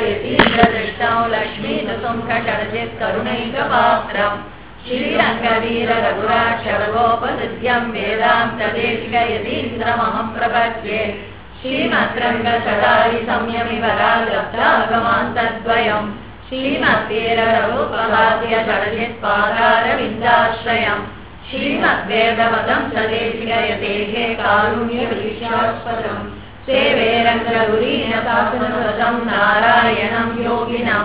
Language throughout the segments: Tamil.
यतीन्द्रदृष्टौ लक्ष्मीनृसुङ्खषडजित् करुणैकपात्रम् श्रीरङ्गवीर रघुराक्षरगोपनित्यम् वेदान्तदेशिकयतीन्द्रमहम् प्रपद्ये श्रीमद्रङ्गचटारि संयमिवरालब्धागमान्तद्वयम् श्रीमद्वीर रघुपहाद्य षडजित्पादारविन्दाश्रयम् श्रीमद्वेदवदं सदेशिकयतेः कारुण्यविशास्पदम् सेवे रङ्गगुरीनशासनसृतं नारायणं योगिनं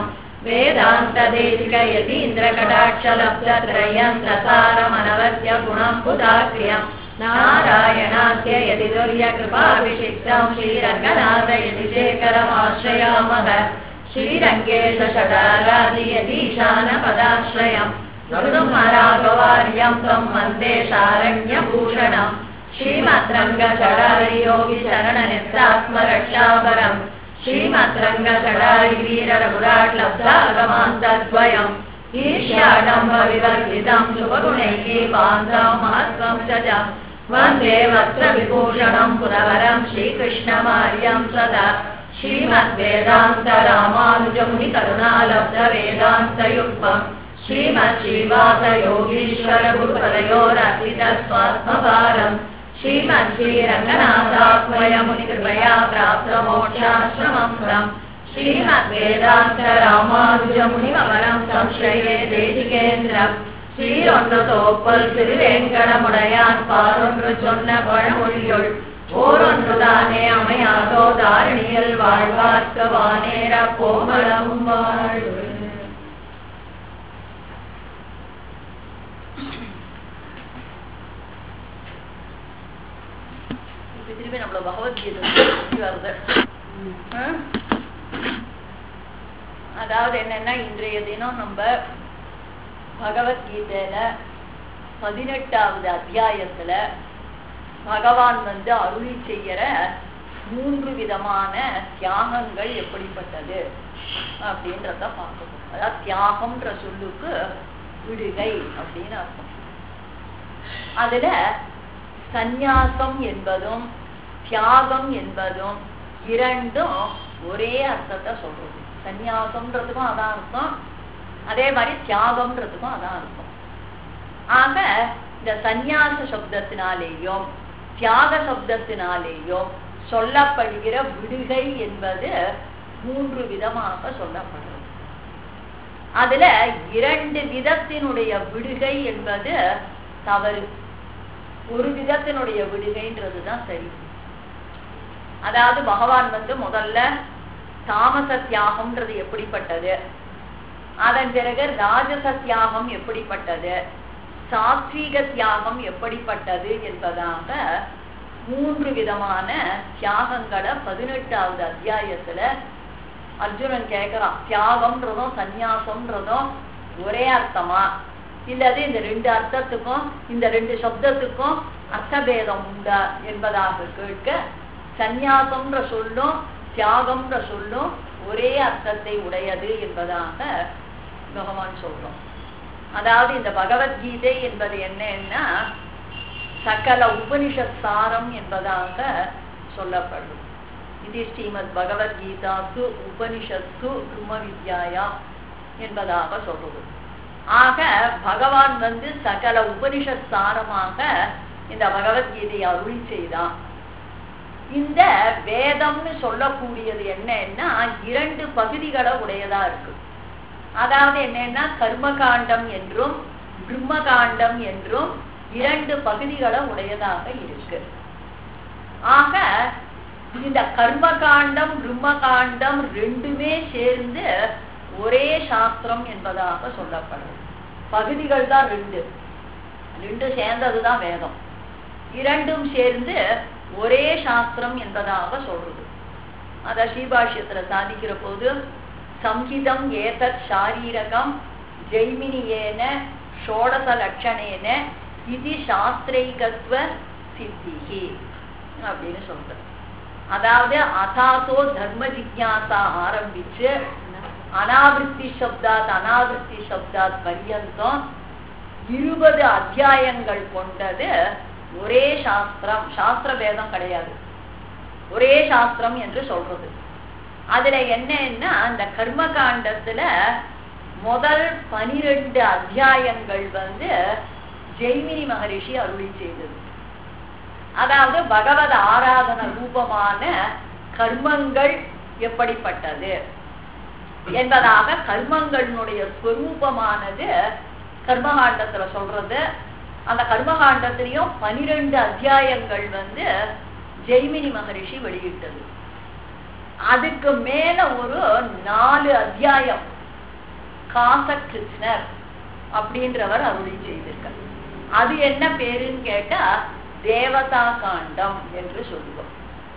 वेदान्तदेशिकयतीन्द्रकटाक्षलब्धत्रयं दसारमनवद्य गुणं बुधाक्रियम् नारायणास्य यदि दुर्यकृपाभिषिक्तं श्रीरङ्गनाथ यदि शेखरमाश्रयामः श्रीरङ्गेश षडारादियतीशानपदाश्रयम् गुरुमराघवार्यं त्वं वन्दे शारण्यभूषणम् श्रीमद्रङ्गचडारि योगि चरणनित्रात्मरक्षापरम् श्रीमद्रङ्गचडारि वीररघुराट्लब्धागमान्तद्वयम् ईर्ष्याडम्बविवर्जितं शुभगुणैः पान्तं महत्त्वं च च वन्दे वक्त्रविभूषणं पुनवरं श्रीकृष्णमार्यं सदा श्रीमद्वेदान्तरामानुजमुनिकरुणालब्धवेदान्तयुक्तम् श्रीमच्छ्रीवासयोगीश्वरगुरुपदयोरर्पितस्वात्मभारम् श्रीमच्छ्रीरङ्गनाथात्मयमुनिकृपया प्राप्तमोक्षाश्रमम् तम् श्रीमद्वेदान्तरामानुजमुनिमवरं संश्रये தேசிகேந்திரம் ஸ்ரீரொன்றதோப்பல் திருவேங்கடமுடையான் பாரொன்று சொன்ன பழமொழியுள் ஓரொன்றுதானே அமையாதோ தாரணியில் வாழ்வார்க்க வானேர கோமளம் வாழ்வு இப்ப திருப்பி நம்மள பகவத்கீதை சுத்தி வருது ஆ? அதாவது என்னன்னா இன்றைய தினம் நம்ம பகவத்கீதையில பதினெட்டாவது அத்தியாயத்துல பகவான் வந்து அருளி செய்யற மூன்று விதமான தியாகங்கள் எப்படிப்பட்டது அப்படின்றத பார்க்கணும் அதாவது தியாகம்ன்ற சொல்லுக்கு விடுகை அப்படின்னு அர்த்தம் அதுல சந்நியாசம் என்பதும் தியாகம் என்பதும் இரண்டும் ஒரே அர்த்தத்தை சொல்றது சந்நியாசம்ன்றதுக்கும் அதான் அர்த்தம் அதே மாதிரி தியாகம்ன்றதுக்கும் அதான் அர்த்தம் ஆக இந்த சந்நியாச சப்தத்தினாலேயும் தியாக சப்தத்தினாலேயும் சொல்லப்படுகிற விடுகை என்பது மூன்று விதமாக சொல்லப்படுறது அதுல இரண்டு விதத்தினுடைய விடுகை என்பது தவறு ஒரு விதத்தினுடைய விடுகைன்றதுதான் சரி அதாவது பகவான் வந்து முதல்ல தாமச தியாகம்ன்றது எப்படிப்பட்டது அதன் பிறகு ராஜச தியாகம் எப்படிப்பட்டது சாத்வீக தியாகம் எப்படிப்பட்டது என்பதாக மூன்று விதமான தியாகங்களை பதினெட்டாவது அத்தியாயத்துல அர்ஜுனன் கேட்கிறான் தியாகம்ன்றதும் சந்நியாசம்ன்றதும் ஒரே அர்த்தமா இல்லது இந்த ரெண்டு அர்த்தத்துக்கும் இந்த ரெண்டு சப்தத்துக்கும் அர்த்தபேதம் உண்டா என்பதாக கேட்க சந்நியாசம்ன்ற சொல்லும் தியாகம்ன்ற சொல்லும் ஒரே அர்த்தத்தை உடையது என்பதாக பகவான் சொல்றோம் அதாவது இந்த பகவத்கீதை என்பது என்னன்னா சகல உபனிஷத் சாரம் என்பதாக சொல்லப்படும் இது ஸ்ரீமத் பகவத்கீதாசு உபனிஷத்து பிரம்ம வித்யாயா என்பதாக சொல்றது ஆக பகவான் வந்து சகல உபனிஷத் சாரமாக இந்த பகவத்கீதையை அருள் செய்தான் இந்த வேதம்னு சொல்லக்கூடியது என்னன்னா இரண்டு பகுதிகளை உடையதா இருக்கு அதாவது என்னன்னா கர்மகாண்டம் என்றும் பிரம்மகாண்டம் என்றும் இரண்டு பகுதிகளை உடையதாக இருக்கு ஆக இந்த கர்மகாண்டம் பிரம்மகாண்டம் ரெண்டுமே சேர்ந்து ஒரே சாஸ்திரம் என்பதாக சொல்லப்படுது பகுதிகள் தான் ரெண்டு ரெண்டு சேர்ந்ததுதான் வேதம் இரண்டும் சேர்ந்து ஒரே சாஸ்திரம் என்பதாக சொல்றது அத ஸ்ரீபாஷ்யத்துல சாதிக்கிற போது சம்ஹிதம் ஏதத் சாரீரகம் ஜெய்மினியேன ஷோடச லட்சணேன இது சாஸ்திரைகத்துவ சித்திகி அப்படின்னு சொல்றது அதாவது அதாசோ தர்ம ஜிக்யாசா ஆரம்பிச்சு அனாவிருத்தி சப்தாத் அனாவிருத்தி சப்தாத் பரியந்தம் இருபது அத்தியாயங்கள் கொண்டது ஒரே சாஸ்திரம் சாஸ்திர வேதம் கிடையாது ஒரே சாஸ்திரம் என்று சொல்றது அதுல என்னன்னா அந்த கர்ம காண்டத்துல முதல் பனிரெண்டு அத்தியாயங்கள் வந்து ஜெய்மினி மகரிஷி அருளி செய்தது அதாவது பகவத் ஆராதன ரூபமான கர்மங்கள் எப்படிப்பட்டது என்பதாக கர்மங்களினுடைய ஸ்வரூபமானது கர்மகாண்டத்துல சொல்றது அந்த கர்மகாண்டத்திலையும் பனிரெண்டு அத்தியாயங்கள் வந்து ஜெய்மினி மகரிஷி வெளியிட்டது அதுக்கு மேல ஒரு நாலு அத்தியாயம் காச கிருஷ்ணர் அப்படின்றவர் அருளி செய்திருக்கார் அது என்ன பேருன்னு கேட்டா தேவதா காண்டம் என்று சொல்லுவோம்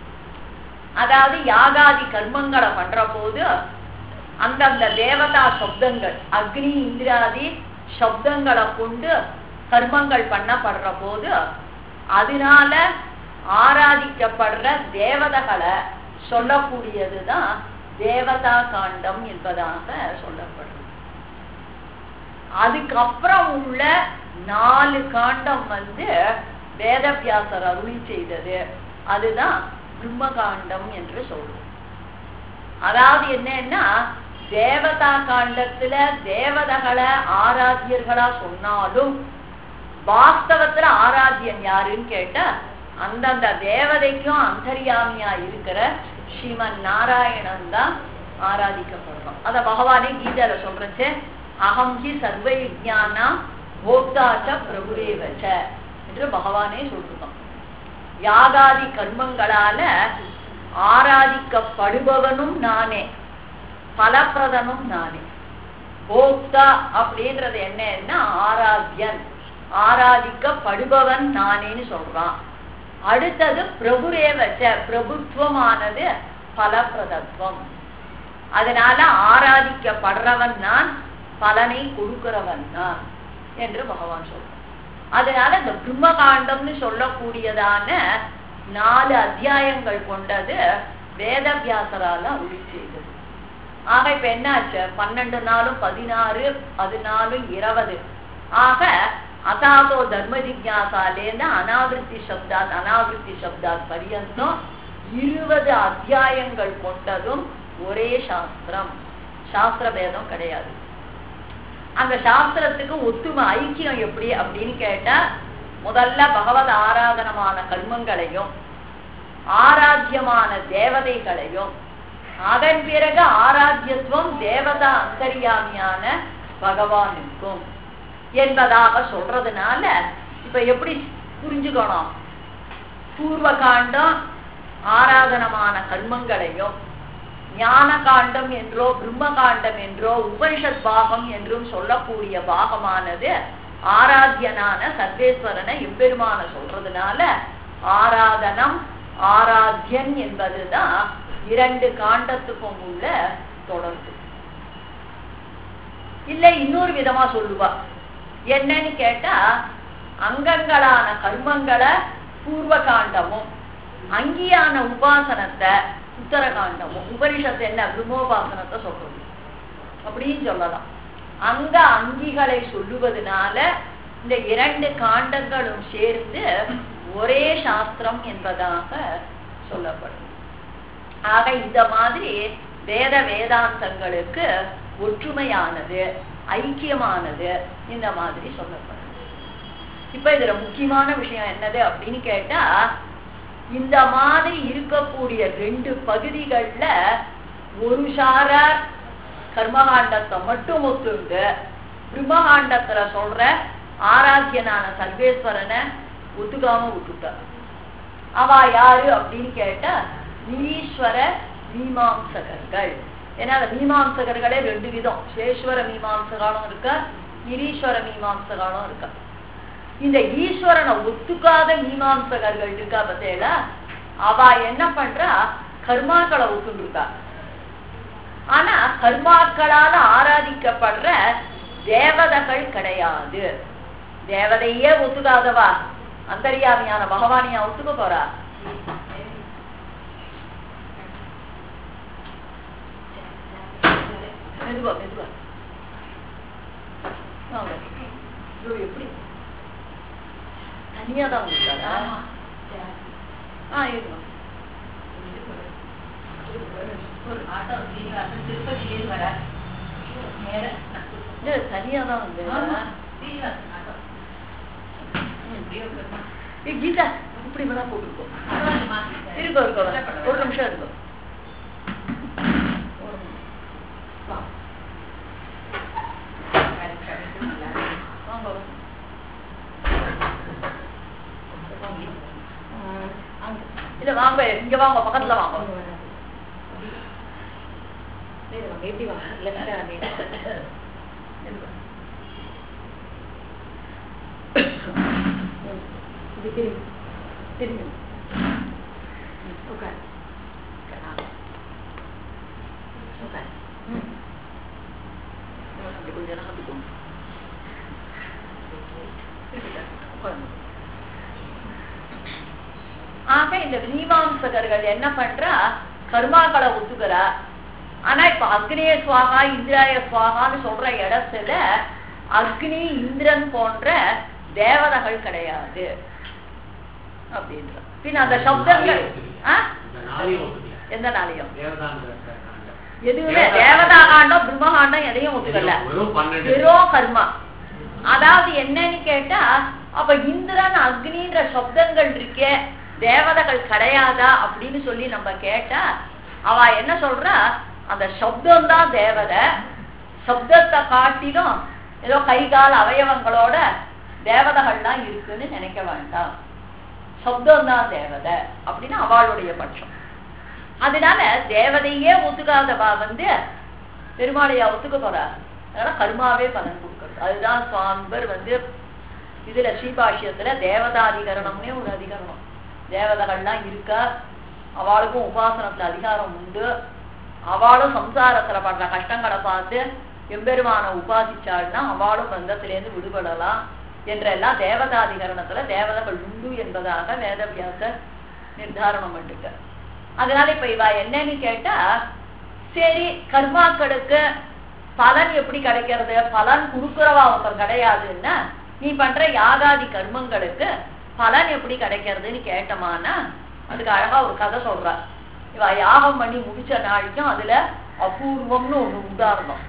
அதாவது யாகாதி கர்மங்களை பண்ற போது அந்தந்த தேவதா சப்தங்கள் அக்னி இந்திராதி சப்தங்களை கொண்டு கர்மங்கள் பண்ணப்படுற போது அதனால ஆராதிக்கப்படுற தேவதைகளை சொல்லக்கூடியதுதான் தேவதா காண்டம் என்பதாக சொல்லப்படுறது அதுக்கப்புறம் உள்ள நாலு காண்டம் வந்து வேதவியாசர் அருளி செய்தது அதுதான் பிரம்ம காண்டம் என்று சொல்றோம் அதாவது என்னன்னா தேவதா காண்டத்துல தேவதைகளை ஆராத்தியர்களா சொன்னாலும் வாஸ்தவத்துல ஆராத்தியன் யாருன்னு கேட்டா அந்தந்த தேவதைக்கும் அந்தரியாமியா இருக்கிற ஸ்ரீமன் நாராயணன் தான் ஆராதிக்கப்படுறோம் அத பகவானே கீதையில சொல்றச்சு அகம் ஹி சர்வ யஜானா போக்தாச்ச பிரபுரேவச்ச என்று பகவானே சொல்றோம் யாகாதி கர்மங்களால ஆராதிக்கப்படுபவனும் நானே பலப்பிரதனும் நானே போக்தா அப்படின்றது என்னன்னா ஆராத்தியன் ஆராதிக்கப்படுபவன் நானேன்னு சொல்றான் அடுத்தது பிரபுரேவச்ச பிரபுத்துவமானது பலப்பிரதத்துவம் அதனால ஆராதிக்கப்படுறவன் நான் பலனை கொடுக்கிறவன் நான் என்று பகவான் சொல்றான் அதனால இந்த பிரம்மகாண்டம்னு சொல்லக்கூடியதான நாலு அத்தியாயங்கள் கொண்டது வேதவியாசரால அருளி செய்தது ஆக இப்ப என்னாச்சு பன்னெண்டு நாளும் பதினாறு பதினாலு இருபது ஆக அதாதோ தர்ம ஜிக்யாசாலேருந்து அனாவிருத்தி சப்தாத் அனாவிருத்தி சப்தாத் பரியந்தம் இருபது அத்தியாயங்கள் கொண்டதும் ஒரே சாஸ்திரம் சாஸ்திர பேதம் கிடையாது அந்த சாஸ்திரத்துக்கு ஒத்துமை ஐக்கியம் எப்படி அப்படின்னு கேட்டா முதல்ல பகவத் ஆராதனமான கர்மங்களையும் ஆராத்தியமான தேவதைகளையும் அதன் பிறகு ஆராத்தியத்துவம் தேவதா அந்தரியாமியான பகவானுக்கும் என்பதாக சொல்றதுனால இப்ப எப்படி புரிஞ்சுக்கணும் பூர்வ காண்டம் ஆராதனமான கர்மங்களையும் ஞான காண்டம் என்றோ பிரம்ம காண்டம் என்றோ உபனிஷத் பாகம் என்றும் சொல்லக்கூடிய பாகமானது ஆராத்தியனான சர்வேஸ்வரனை எம்பெருமான சொல்றதுனால ஆராதனம் ஆராத்தியன் என்பதுதான் இரண்டு காண்டத்துக்கும் உள்ள தொடர்பு இல்ல இன்னொரு விதமா சொல்லுவா என்னன்னு கேட்டா அங்கங்களான கர்மங்களை பூர்வ காண்டமும் அங்கியான உபாசனத்தை உத்தர காண்டமும் உபனிஷத்து என்ன பிரம்மோபாசனத்தை சொல்றது அப்படின்னு சொல்லலாம் அங்க அங்கிகளை சொல்லுவதனால இந்த இரண்டு காண்டங்களும் சேர்ந்து ஒரே சாஸ்திரம் என்பதாக சொல்லப்படும் ஆக இந்த மாதிரி வேத வேதாந்தங்களுக்கு ஒற்றுமையானது ஐக்கியமானது இந்த மாதிரி சொல்லப்படும் இப்ப இதுல முக்கியமான விஷயம் என்னது அப்படின்னு கேட்டா இந்த மாதிரி இருக்கக்கூடிய ரெண்டு பகுதிகள்ல ஒரு சாரார் கர்மகாண்டத்தை மட்டும் ஒத்துண்டு பிரம்மகாண்டத்துல சொல்ற ஆராத்தியனான சர்வேஸ்வரனை ஒத்துக்காம விட்டுட்டார் அவ யாரு அப்படின்னு கேட்டா நிரீஸ்வர மீமாம்சகர்கள் ஏன்னா அந்த மீமாம்சகர்களே ரெண்டு விதம் சேஸ்வர மீமாம்சகாலும் இருக்கா நிரீஸ்வர மீமாம்சகாலும் இருக்கா இந்த ஈஸ்வரனை ஒத்துக்காத மீமாம்சகர்கள் இருக்கா பத்தேல அவ என்ன பண்றா கர்மாக்களை ஒத்துட்டு இருக்கா ஆனா கர்மாக்களால ஆராதிக்கப்படுற தேவதைகள் கிடையாது தேவதையே ஒத்துக்காதவா அந்தரியாமியான பகவானியா ஒத்துக்க போறா மெதுவா மெதுவா வாங்க. இதோ எப்படி தனியா தான் வந்துட்டாரா ஆ இருங்க ஒரு ஆட்டோ ஸ்ரீனிவாசன் திருப்பதியிலேருந்து வர நேர இது தனியா தான் வந்து ஸ்ரீனிவாசன் ஆட்டோ இப்படியே உட்காருமா. ஏ கீதா இப்படி வேணா போட்டுருக்கோம் பரவாயில்லம்மா. இருக்கும் இருக்கும் கஷ்டப்பட ஒரு வேண்டாம். நிமிஷம் இருக்கும் ஒரு நிமிஷம். வா. வேலைக்கு கிளம்பிட்டு நல்லா. வாங்க வாங்க. ம், அங்க. இல்ல வாங்க இங்க வாங்க பக்கத்துல வாங்க நேரா வாங்க, எப்படி வாங்க லெஃப்டா நேரா நேரா. ம், இது திரும்பி திரும்பி ம், உட்காரு உட்காரு, ஆ. உட்காரு ம். அப்படி கொஞ்ச நேரம் அப்படி போங்க. உட்காருங்க. ஆக இந்த மீமாம்சகர்கள் என்ன பண்றா கர்மாக்களை ஒத்துக்கிறா ஆனா இப்ப அக்னிய சுவாகா இந்திராய சுவாகான்னு சொல்ற இடத்துல அக்னி இந்திரன் போன்ற தேவதைகள் கிடையாது அப்படின்ற பின்ன அந்த சப்தங்கள் ஆ? இந்த நாளையும் ஒத்துக்கல. எந்த நாளையும் தேவதாந்திர காண்டம். எதுவுமே தேவதா காண்டம் பிரம்மகாண்டம் எதையும் ஒத்துக்கல வெறும் பன்னெண்டு. வெறும் கர்மா அதாவது என்னன்னு கேட்டா அப்ப இந்திரன் அக்னின்ற சப்தங்கள் இருக்கே தேவதைகள் கிடையாதா அப்படின்னு சொல்லி நம்ம கேட்டா அவ என்ன சொல்றா அந்த சப்தம் தான் தேவதை சப்தத்தை காட்டிலும் ஏதோ கை கால் அவயவங்களோட தேவதைகள்லாம் இருக்குன்னு நினைக்க வேண்டாம் சப்தம் தான் தேவதை அப்படின்னு அவளுடைய பட்சம் அதனால தேவதையே ஒத்துக்காதவா வந்து பெருமாளையா ஒத்துக்க போறா அதனால கர்மாவே பலன் கொடுக்கறது அதுதான் சுவாமிபர் வந்து இதுல ஸ்ரீபாஷ்யத்துல தேவதாதிகரணம்னே ஒரு அதிகரணம் தேவதைகள்லாம் இருக்கா அவளுக்கும் உபாசனத்துல அதிகாரம் உண்டு அவளும் சம்சாரத்துல படுற கஷ்டங்களை பார்த்து எம்பெருமான உபாசிச்சாள்னா அவளும் பந்தத்திலேருந்து விடுபடலாம் என்றெல்லாம் தேவதாதிகரணத்துல தேவதைகள் உண்டு என்பதாக வேதவியாசர் நிர்தாரணம் பண்ணிருக்க அதனால இப்ப இவ என்னன்னு கேட்டா சரி கர்மாக்களுக்கு பலன் எப்படி கிடைக்கிறது பலன் கொடுக்கிறவா ஒருத்தர் கிடையாதுன்னா நீ பண்ற யாகாதி கர்மங்களுக்கு பலன் எப்படி கிடைக்கிறதுன்னு கேட்டமானா அதுக்கு அழகா ஒரு கதை சொல்றா இவ யாகம் பண்ணி முடிச்ச நாளைக்கும் அதுல அபூர்வம்னு ஒண்ணு உதாரணம்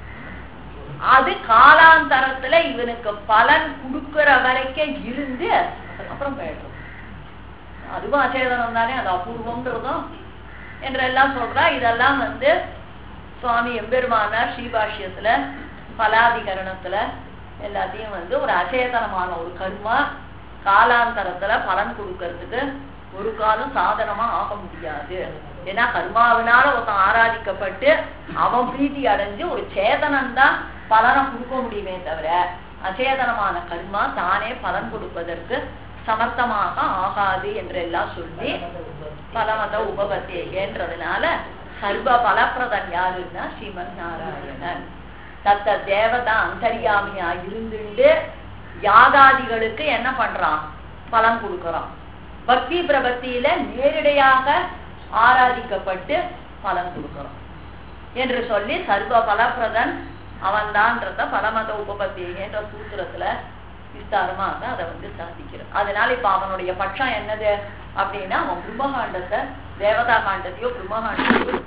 அது காலாந்தரத்துல இவனுக்கு பலன் கொடுக்கிற வரைக்கும் இருந்து அதுக்கப்புறம் போயிடும் அதுவும் அச்சேதனம் தானே அது அபூர்வம்ன்றதும் என்றெல்லாம் சொல்றா இதெல்லாம் வந்து சுவாமி எம்பெருமானார் ஸ்ரீபாஷ்யத்துல பலாதிகரணத்துல எல்லாத்தையும் வந்து ஒரு அச்சேதனமான ஒரு கர்மா காலாந்தரத்துல பலன் கொடுக்கறதுக்கு ஒரு காலம் சாதனமா ஆக முடியாது ஏன்னா கர்மாவினால ஒருத்தன் ஆராதிக்கப்பட்டு அவன் பிரீத்தி அடைஞ்சு ஒரு சேதனம் தான் பலனை கொடுக்க முடியுமே தவிர அச்சேதனமான கர்மா தானே பலன் கொடுப்பதற்கு சமர்த்தமாக ஆகாது என்றெல்லாம் சொல்லி பலமத உபபத்தேகன்றதுனால சர்வ பலப்பிரதன் யாருன்னா ஸ்ரீமன் நாராயணன் தத்த தேவதா அந்தரியாமியா இருந்துண்டு யாகாதிகளுக்கு என்ன பண்றான் பலன் கொடுக்கறான் பக்தி பிரபத்தியில நேரடியாக ஆராதிக்கப்பட்டு பலன் கொடுக்கறான் என்று சொல்லி சர்வ பலப்பிரதன் அவன்தான்றத பலமத உபபத்தி என்ற சூத்திரத்துல விஸ்தாரமாக அதை வந்து சாதிக்கிறான் அதனால இப்ப அவனுடைய பட்சம் என்னது அப்படின்னா அவன் பிரம்மகாண்டத்தை தேவதா காண்டத்தையோ பிரம்மகாண்டத்தையோ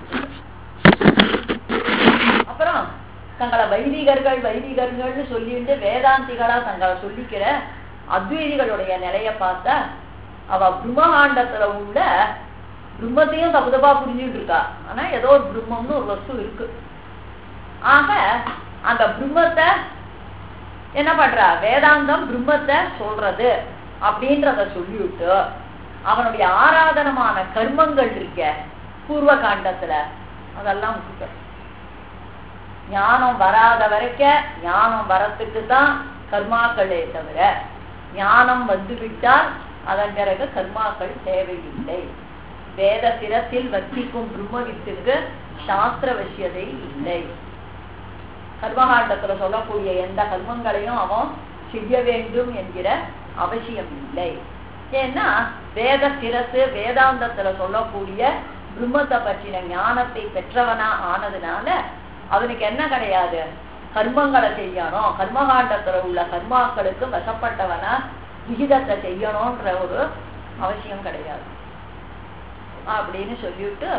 அப்புறம் தங்களை வைதிகர்கள் வைதிகர்கள்னு சொல்லிட்டு வேதாந்திகளா தங்களை சொல்லிக்கிற அத்வைதிகளுடைய நிலைய பார்த்தா அவ பிரம்மகாண்டத்துல உள்ள பிரம்மத்தையும் தப்பு தப்பா புரிஞ்சுட்டு இருக்கா ஆனா ஏதோ ஒரு பிரம்மம்னு ஒரு வஸ்து இருக்கு ஆக அந்த பிரம்மத்தை என்ன பண்றா வேதாந்தம் பிரம்மத்தை சொல்றது அப்படின்றத சொல்லிவிட்டு அவனுடைய ஆராதனமான கர்மங்கள் இருக்க பூர்வ காண்டத்துல அதெல்லாம் விட்டுட்ட ஞானம் வராத வரைக்க ஞானம் வரத்துக்கு தான் கர்மாக்களே தவிர ஞானம் வந்துவிட்டால் அதன் பிறகு கர்மாக்கள் தேவையில்லை வேத சிரத்தில் வர்த்திக்கும் பிரம்மவித்துக்கு சாஸ்திர விஷயத்தை இல்லை கர்மகாண்டத்துல சொல்லக்கூடிய எந்த கர்மங்களையும் அவன் செய்ய வேண்டும் என்கிற அவசியம் இல்லை ஏன்னா வேத சிரசு வேதாந்தத்துல சொல்லக்கூடிய பிரம்மத்தை பற்றின ஞானத்தை பெற்றவனா ஆனதுனால அவனுக்கு என்ன கிடையாது கர்மங்களை செய்யணும் கர்மகாண்டத்துல உள்ள கர்மாக்களுக்கு வசப்பட்டவனா விகிதத்தை செய்யணும்ன்ற ஒரு அவசியம் கிடையாது அப்படின்னு சொல்லிவிட்டு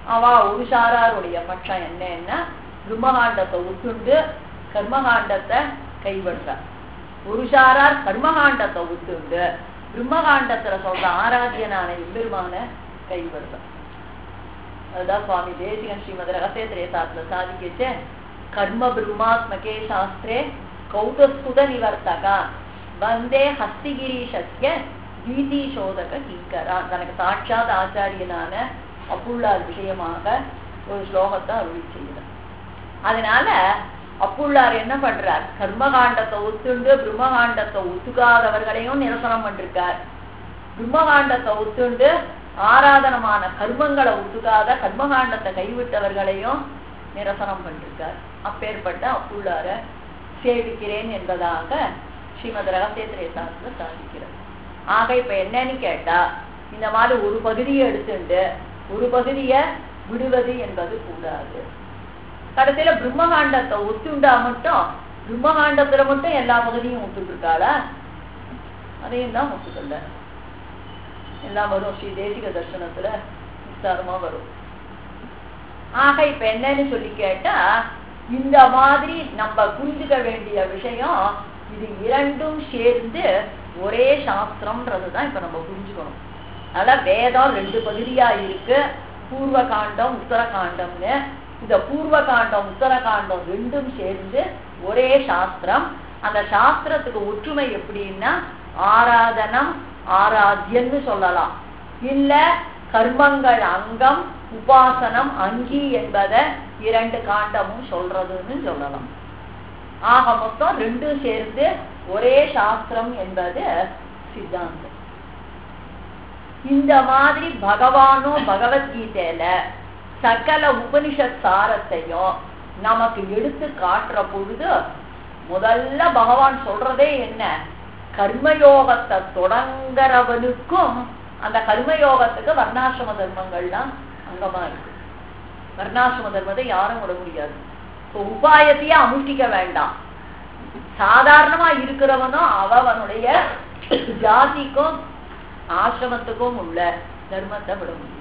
அவ உருஷாராருடைய பட்சம் என்னன்னா பிரம்மகாண்டத்தை ஒத்துண்டு கர்மகாண்டத்தை கைவிடுறார் புருஷாரார் கர்மகாண்டத்தை ஒத்துண்டு பிரம்மகாண்டத்துல சொல்ற ஆராத்தியனான எம்பெருமான கைவிடுறார் அதுதான் சுவாமி தேசிகன் ஸ்ரீமத் ரகசிய திரேசாத்துல சாதிக்கச்சே கர்ம பிரம்மாத்மகே சாஸ்திரே கௌதஸ்புத நிவர்த்தகா வந்தே ஹஸ்திகிரீஷஸ்ய கீதி சோதக கிங்கரா தனக்கு சாட்சாத் ஆச்சாரியனான அப்புள்ளார் விஷயமாக ஒரு ஸ்லோகத்தை அருளி செய்கிறார் அதனால அப்புள்ளார் என்ன பண்றார் கர்மகாண்டத்தை ஒத்துண்டு பிரம்மகாண்டத்தை ஒத்துக்காதவர்களையும் நிரசனம் பண்ணிருக்கார் பிரம்மகாண்டத்தை ஒத்துண்டு ஆராதனமான கர்மங்களை ஒத்துக்காத கர்மகாண்டத்தை கைவிட்டவர்களையும் நிரசனம் பண்ணிருக்கார் அப்பேற்பட்ட அப்புள்ளார சேவிக்கிறேன் என்பதாக ஸ்ரீமத் ரகசிய திரேசாஸ்திர சாதிக்கிறார் ஆக இப்ப என்னன்னு கேட்டா இந்த மாதிரி ஒரு பகுதியை எடுத்துண்டு ஒரு பகுதியை விடுவது என்பது கூடாது கடைசியில பிரம்மகாண்டத்தை ஒத்துண்டா மட்டும் பிரம்மகாண்டத்துல மட்டும் எல்லா பகுதியும் ஒத்துட்டு இருக்காளா அதையும் தான் ஒத்துக்கல எல்லாம் வரும் ஸ்ரீ தேசிக தர்சனத்துல விஸ்தாரமா வரும் ஆக இப்ப என்னன்னு சொல்லி கேட்டா இந்த மாதிரி நம்ம புரிஞ்சுக்க வேண்டிய விஷயம் இது இரண்டும் சேர்ந்து ஒரே சாஸ்திரம்ன்றதுதான் இப்ப நம்ம புரிஞ்சுக்கணும் அதனால வேதம் ரெண்டு பகுதியா இருக்கு பூர்வ காண்டம் உத்தர காண்டம்னு இந்த பூர்வ காண்டம் உத்தர காண்டம் ரெண்டும் சேர்ந்து ஒரே சாஸ்திரம் அந்த சாஸ்திரத்துக்கு ஒற்றுமை எப்படின்னா ஆராதனம் ஆராத்தியன்னு சொல்லலாம் இல்ல கர்மங்கள் அங்கம் உபாசனம் அங்கி என்பதை இரண்டு காண்டமும் சொல்றதுன்னு சொல்லலாம் ஆக மொத்தம் ரெண்டும் சேர்ந்து ஒரே சாஸ்திரம் என்பது சித்தாந்தம் இந்த மாதிரி பகவானும் பகவத்கீதையில சகல உபனிஷத் சாரத்தையும் நமக்கு எடுத்து காட்டுற பொழுது முதல்ல பகவான் சொல்றதே என்ன கர்மயோகத்தை தொடங்குறவனுக்கும் அந்த கர்மயோகத்துக்கு வர்ணாசிரம தர்மங்கள்லாம் அங்கமா இருக்கு வர்ணாசிரம தர்மத்தை யாரும் விட முடியாது இப்போ உபாயத்தையே அனுஷ்டிக்க வேண்டாம் சாதாரணமா இருக்கிறவனும் அவனுடைய ஜாதிக்கும் ஆசிரமத்துக்கும் உள்ள தர்மத்தை விட முடியும்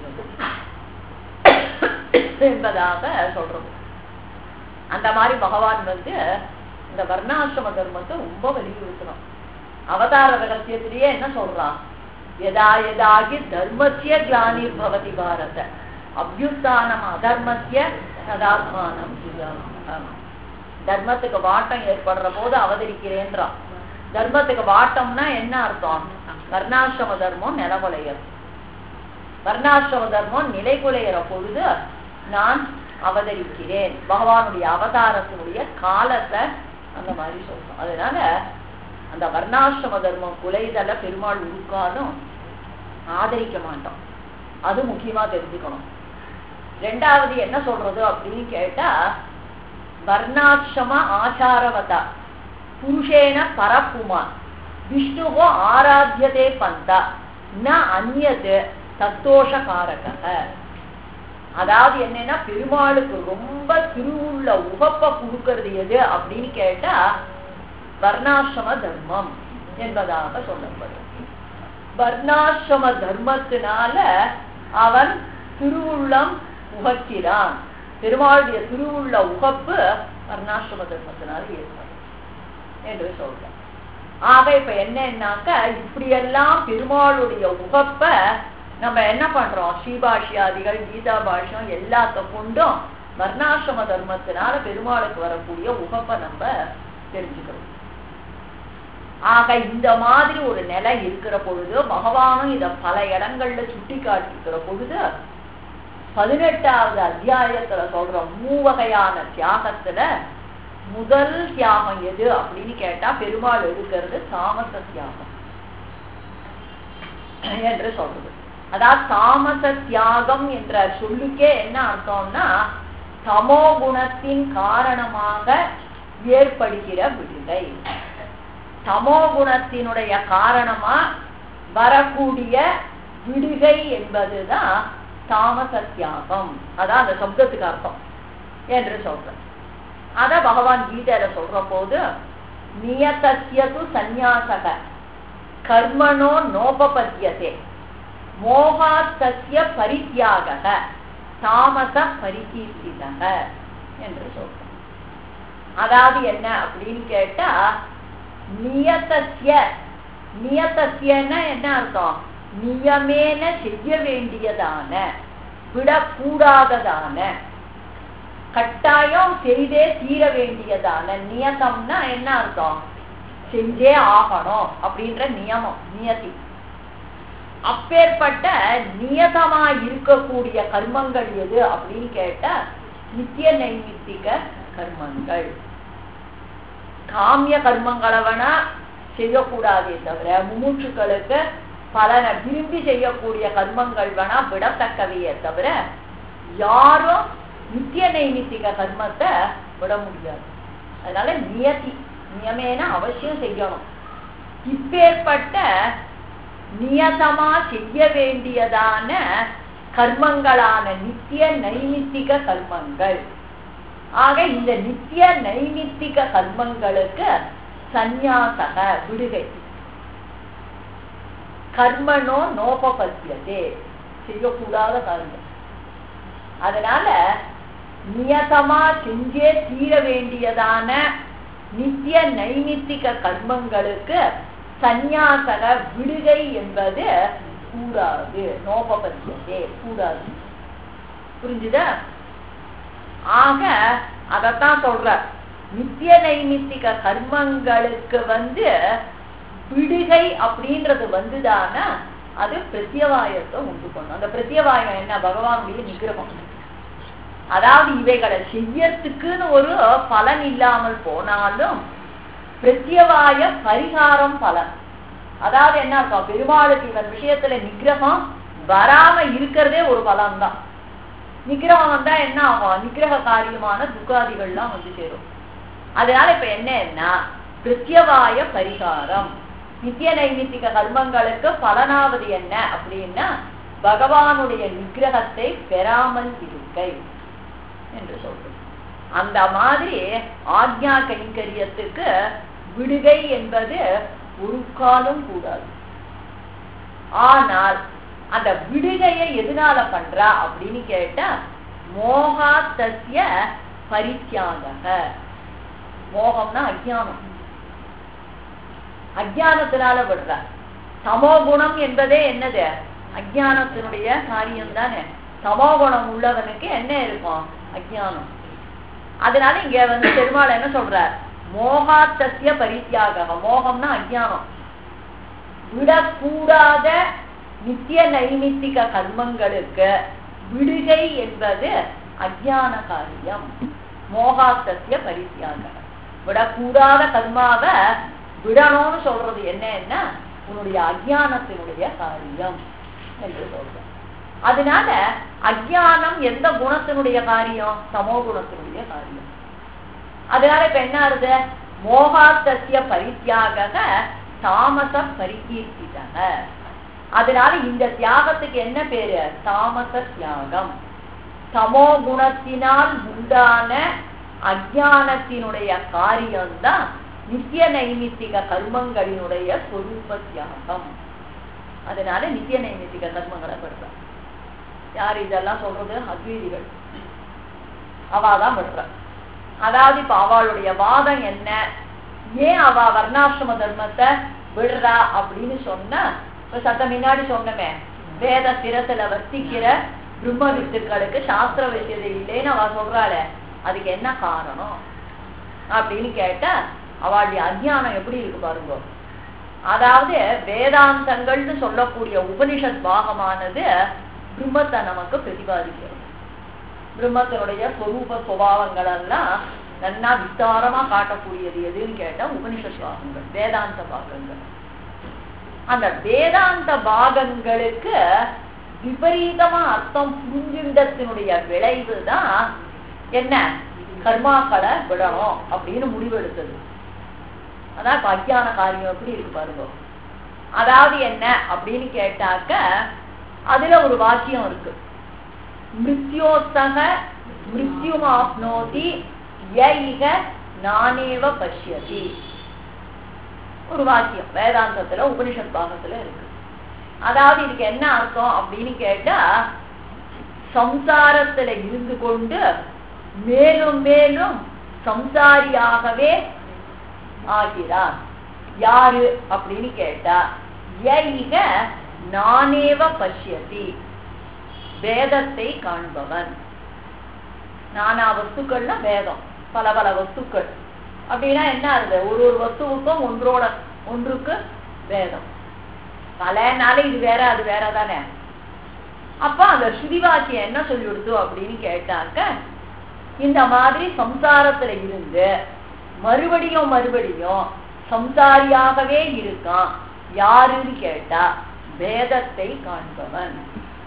என்பதாக சொல்றது அந்த மாதிரி பகவான் வந்து இந்த வர்ணாசிரம தர்மத்தை ரொம்ப வலியுறுத்தணும் அவதார ரகசியத்திலேயே என்ன சொல்றான் எதா எதாகி தர்மத்திய கிளானிர் பவதி பாரத அபியுத்தானம் அதர்மத்திய சதாத்மானம் தர்மத்துக்கு வாட்டம் ஏற்படுற போது அவதரிக்கிறேன்றான் தர்மத்துக்கு வாட்டம்னா என்ன அர்த்தம் வர்ணாசிரம தர்மம் நிலகுலையர் வர்ணாசிரம தர்மம் நிலைகுலையிற பொழுது நான் அவதரிக்கிறேன் பகவானுடைய அவதாரத்தினுடைய காலத்தை அந்த மாதிரி சொல்றோம் அதனால அந்த வர்ணாசிரம தர்மம் குலைதல பெருமாள் உருக்காலும் ஆதரிக்க மாட்டோம் அது முக்கியமா தெரிஞ்சுக்கணும் ரெண்டாவது என்ன சொல்றது அப்படின்னு கேட்டா வர்ணாசிரம ஆச்சாரவதா புருஷேன பரப்புமா விஷ்ணுவோ ஆராத்தியதே பந்தா ந அந்நது சத்தோஷ காரக அதாவது என்னன்னா பெருமாளுக்கு ரொம்ப திருவுள்ள உகப்ப கொடுக்கறது எது அப்படின்னு கேட்டா வர்ணாசிரம தர்மம் என்பதாக சொல்லப்படும் வர்ணாசிரம தர்மத்தினால அவன் திருவுள்ளம் உகக்கிறான் பெருமாளுடைய திருவுள்ள உகப்பு வர்ணாசிரம தர்மத்தினால ஏற்படும் என்று சொல்றான் ஆக இப்ப என்னன்னாக்க இப்படியெல்லாம் பெருமாளுடைய உகப்ப நம்ம என்ன பண்றோம் ஸ்ரீபாஷ்யாதிகள் கீதா பாஷ்யம் எல்லாத்த கொண்டும் வர்ணாசிரம தர்மத்தினால பெருமாளுக்கு வரக்கூடிய உகப்ப நம்ம தெரிஞ்சுக்கிறோம் ஆக இந்த மாதிரி ஒரு நிலை இருக்கிற பொழுது பகவானும் இத பல இடங்கள்ல சுட்டி காட்டிக்கிற பொழுது பதினெட்டாவது அத்தியாயத்துல சொல்ற மூவகையான தியாகத்துல முதல் தியாகம் எது அப்படின்னு கேட்டா பெருமாள் எடுக்கிறது தாமச தியாகம் என்று சொல்றது அதாவது தாமச தியாகம் என்ற சொல்லுக்கே என்ன அர்த்தம்னா தமோ குணத்தின் காரணமாக ஏற்படுகிற விடுதலை தமோ குணத்தினுடைய காரணமா வரக்கூடிய விடுகை என்பதுதான் தாமச தியாகம் அதான் அந்த சப்தத்துக்கு அர்த்தம் என்று சொல்றேன் அத பகவான் கீதையில சொல்ற போது நியதசியது சந்நியாசக கர்மணோ நோபபத்தியதே மோகாத்தசிய பரித்தியாக தாமச பரிகீர்த்திதக என்று சொல்றோம் அதாவது என்ன அப்படின்னு கேட்டா நியதஸ்ய நியதஸ்யன்னா என்ன அர்த்தம் நியமேன செய்ய வேண்டியதான விடக்கூடாததான கட்டாயம் செய்தே தீர வேண்டியதான நியதம்னா என்ன அர்த்தம் செஞ்சே ஆகணும் அப்படின்ற நியமம் நியதி அப்பேற்பட்ட நியதமா இருக்கக்கூடிய கர்மங்கள் எது அப்படின்னு கேட்டா நித்திய நைமித்திக கர்மங்கள் காமிய கர்மங்களை வேணா செய்யக்கூடாதே தவிர முமூச்சுக்களுக்கு பலனை விரும்பி செய்யக்கூடிய கர்மங்கள் வேணா விடத்தக்கவையே தவிர யாரும் நித்திய நைமித்திக கர்மத்தை விட முடியாது அதனால நியதி நியமேன அவசியம் செய்யணும் இப்பேற்பட்ட நியதமா செய்ய வேண்டியதான கர்மங்களான நித்திய நைமித்திக கர்மங்கள் ஆக இந்த நித்திய நைமித்திக கர்மங்களுக்கு சந்நியாசக விடுகை கர்மனோ நோபபத்தியதே செய்யக்கூடாத காரியம் அதனால நியதமா செஞ்சே தீர வேண்டியதான நித்திய நைமித்திக கர்மங்களுக்கு சந்நியாசக விடுகை என்பது கூடாது நோபபத்தியதே கூடாது புரிஞ்சுதா ஆக அதத்தான் சொல்ற நித்திய நைமித்திக கர்மங்களுக்கு வந்து விடுகை அப்படின்றது வந்துதானா அது பிரத்யவாயத்தை உண்டு பண்ணும் அந்த பிரத்யவாயம் என்ன பகவானுடைய நிகிரகம் அதாவது இவைகளை செய்யறதுக்குன்னு ஒரு பலன் இல்லாமல் போனாலும் பிரத்யவாய பரிகாரம் பலன் அதாவது என்ன அர்த்தம் பெருமாளுக்கு இவன் விஷயத்துல நிகிரகம் வராம இருக்கிறதே ஒரு பலன் தான் நிகிரகம் வந்தா என்ன ஆகும் நிகிரக காரியமான துக்காதிகள்லாம் வந்து சேரும் அதனால இப்ப என்னன்னா பிரத்யவாய பரிகாரம் நித்திய நைமித்திக கர்மங்களுக்கு பலனாவது என்ன அப்படின்னா பகவானுடைய நிகிரகத்தை பெறாமல் இருக்கை என்று சொல்றோம் அந்த மாதிரி ஆக்ஞா கைங்கரியத்துக்கு விடுகை என்பது ஒரு காலம் கூடாது ஆனால் அந்த விடுகையை எதனால பண்றா அப்படின்னு கேட்டா மோகாத்தசிய பரித்தியாக மோகம்னா அஜானம் அஜானத்தினால விடுற சமோ குணம் என்பதே என்னது அஜானத்தினுடைய காரியம் தானே சமோ குணம் உள்ளவனுக்கு என்ன இருக்கும் அஜானம் அதனால இங்க வந்து பெருமாள் என்ன சொல்றார் மோகாத்தசிய பரித்தியாக மோகம்னா அஜானம் விடக்கூடாத நித்திய நைமித்திக கர்மங்களுக்கு விடுகை என்பது அஜான காரியம் மோகாத்தசிய பரித்தியாக விடக்கூடாத கர்மாவை விடணும்னு சொல்றது என்னன்னா உன்னுடைய அஜானத்தினுடைய காரியம் என்று சொல்றோம் அதனால அஜானம் எந்த குணத்தினுடைய காரியம் சமோ குணத்தினுடைய காரியம் அதனால இப்ப என்ன ஆறுது மோகாத்தசிய பரித்தியாக தாமச பரிகீர்த்திதக அதனால இந்த தியாகத்துக்கு என்ன பேரு தாமச தியாகம் சமோ குணத்தினால் உண்டான அஜானத்தினுடைய காரியம்தான் நித்திய நைமித்திக கர்மங்களினுடைய சொரூப தியாகம் அதனால நித்திய நைமித்திக கர்மங்களை படுற யார் இதெல்லாம் சொல்றது அத்வீதிகள் அவாதான் படுற அதாவது இப்ப அவளுடைய வாதம் என்ன ஏன் அவ வர்ணாசிரம தர்மத்தை விடுறா அப்படின்னு சொன்னா இப்ப சத்த முன்னாடி சொன்னமே வேத சிரத்துல வர்த்திக்கிற பிரம்ம வித்துக்களுக்கு சாஸ்திர விஷயத்தை இல்லைன்னு அவ சொல்றாளே அதுக்கு என்ன காரணம் அப்படின்னு கேட்டா அவளுடைய அஜ்ஞானம் எப்படி இருக்கு பாருங்க அதாவது வேதாந்தங்கள்னு சொல்லக்கூடிய உபனிஷத் பாகமானது பிரம்மத்தை நமக்கு பிரதிபாதிக்கிறது பிரம்மத்தினுடைய சொரூப சுபாவங்கள் எல்லாம் நல்லா விஸ்தாரமா காட்டக்கூடியது எதுன்னு கேட்டா உபனிஷத் பாகங்கள் வேதாந்த பாகங்கள் அந்த வேதாந்த பாகங்களுக்கு விபரீதமா அர்த்தம் புரிஞ்சின்றத்தினுடைய விளைவு தான் என்ன கர்மாக்களை விடணும் அப்படின்னு முடிவெடுத்தது அதான் இப்ப அஜ்ஞான காரியம் எப்படி இருக்கு பாருங்க அதாவது என்ன அப்படின்னு கேட்டாக்க அதுல ஒரு வாக்கியம் இருக்கு மிருத்யோத்சக மிருத்யுமாப்னோதி யைக நானேவ பஷ்யதி ஒரு வாக்கியம் வேதாந்தத்துல உபனிஷத் பாகத்துல இருக்கு அதாவது இதுக்கு என்ன அர்த்தம் அப்படின்னு கேட்டா சம்சாரத்துல இருந்து கொண்டு மேலும் மேலும் சம்சாரியாகவே ஆகிறார் யாரு அப்படின்னு கேட்டா யைக நானேவ பஷ்யதி வேதத்தை காண்பவன் நானா வஸ்துக்கள்னா வேதம் பல பல வஸ்துக்கள் அப்படின்னா என்ன ஆகுது ஒரு ஒரு வஸ்துவுக்கும் ஒன்றோட ஒன்றுக்கு வேதம் பலனால இது வேற அது வேற தானே அப்ப அந்த ஸ்ருதிவாக்கியம் என்ன சொல்லி கொடுத்து அப்படின்னு கேட்டாக்க இந்த மாதிரி சம்சாரத்துல இருந்து மறுபடியும் மறுபடியும் சம்சாரியாகவே இருக்கான் யாருன்னு கேட்டா வேதத்தை காண்பவன்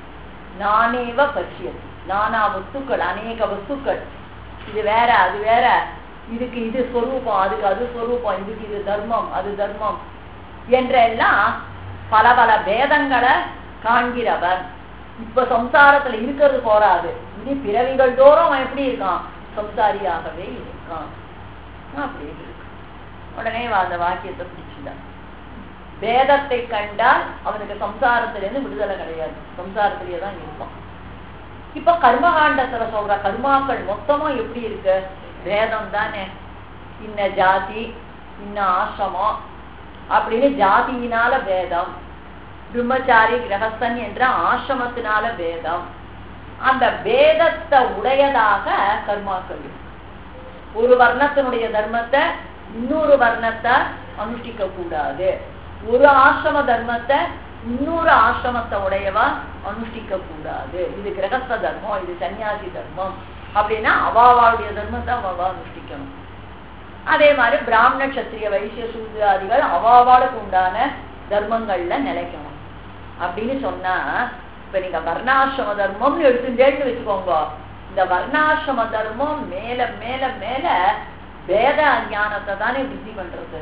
நானேவ பசியது நானா வஸ்துக்கள் அநேக வஸ்துக்கள் இது வேற அது வேற இதுக்கு இது ஸ்வரூபம் அதுக்கு அது ஸ்வரூபம் இதுக்கு இது தர்மம் அது தர்மம் என்றெல்லாம் பல பல வேதங்களை காண்கிறவன் இப்ப சம்சாரத்துல இருக்கிறது போராது இனி பிறவிகள் தோறும் அவன் எப்படி இருக்கான் சம்சாரியாகவே இருக்கான் அப்படி இருக்கு உடனே அந்த வாக்கியத்தை பிடிச்சுதான் வேதத்தை கண்டால் அவனுக்கு சம்சாரத்திலிருந்து விடுதலை கிடையாது சம்சாரத்திலேயே தான் இருப்பான் இப்ப கர்மகாண்டத்துல சொல்ற கர்மாக்கள் மொத்தமும் எப்படி இருக்கு வேதம் தானே இன்ன ஜாதி இன்ன ஆசிரமம் அப்படின்னு ஜாதியினால வேதம் பிரம்மச்சாரி கிரகஸ்தன் என்ற ஆசிரமத்தினால வேதம் அந்த வேதத்தை உடையதாக கர்மாக்கள் இருக்கு. ஒரு வர்ணத்தினுடைய தர்மத்தை இன்னொரு வர்ணத்தை அனுஷ்டிக்க கூடாது ஒரு ஆசிரம தர்மத்தை இன்னொரு ஆசிரமத்தை உடையவா அனுஷ்டிக்க கூடாது இது கிரகஸ்த தர்மம் இது சன்னியாசி தர்மம் அப்படின்னா அவாவாளுடைய தர்மத்தை அவாவா அனுஷ்டிக்கணும் அதே மாதிரி பிராமண கத்திரிய வைசிய சூதிராதிகள் அவாவாளுக்கு உண்டான தர்மங்கள்ல நிலைக்கணும் அப்படின்னு சொன்னா இப்ப நீங்க வர்ணாசிரம தர்மம்னு எடுத்துட்டேன்னு வச்சுக்கோங்க இந்த வர்ணாசிரம தர்மம் மேல மேல மேல வேத ஞானத்தை தானே புத்தி பண்றது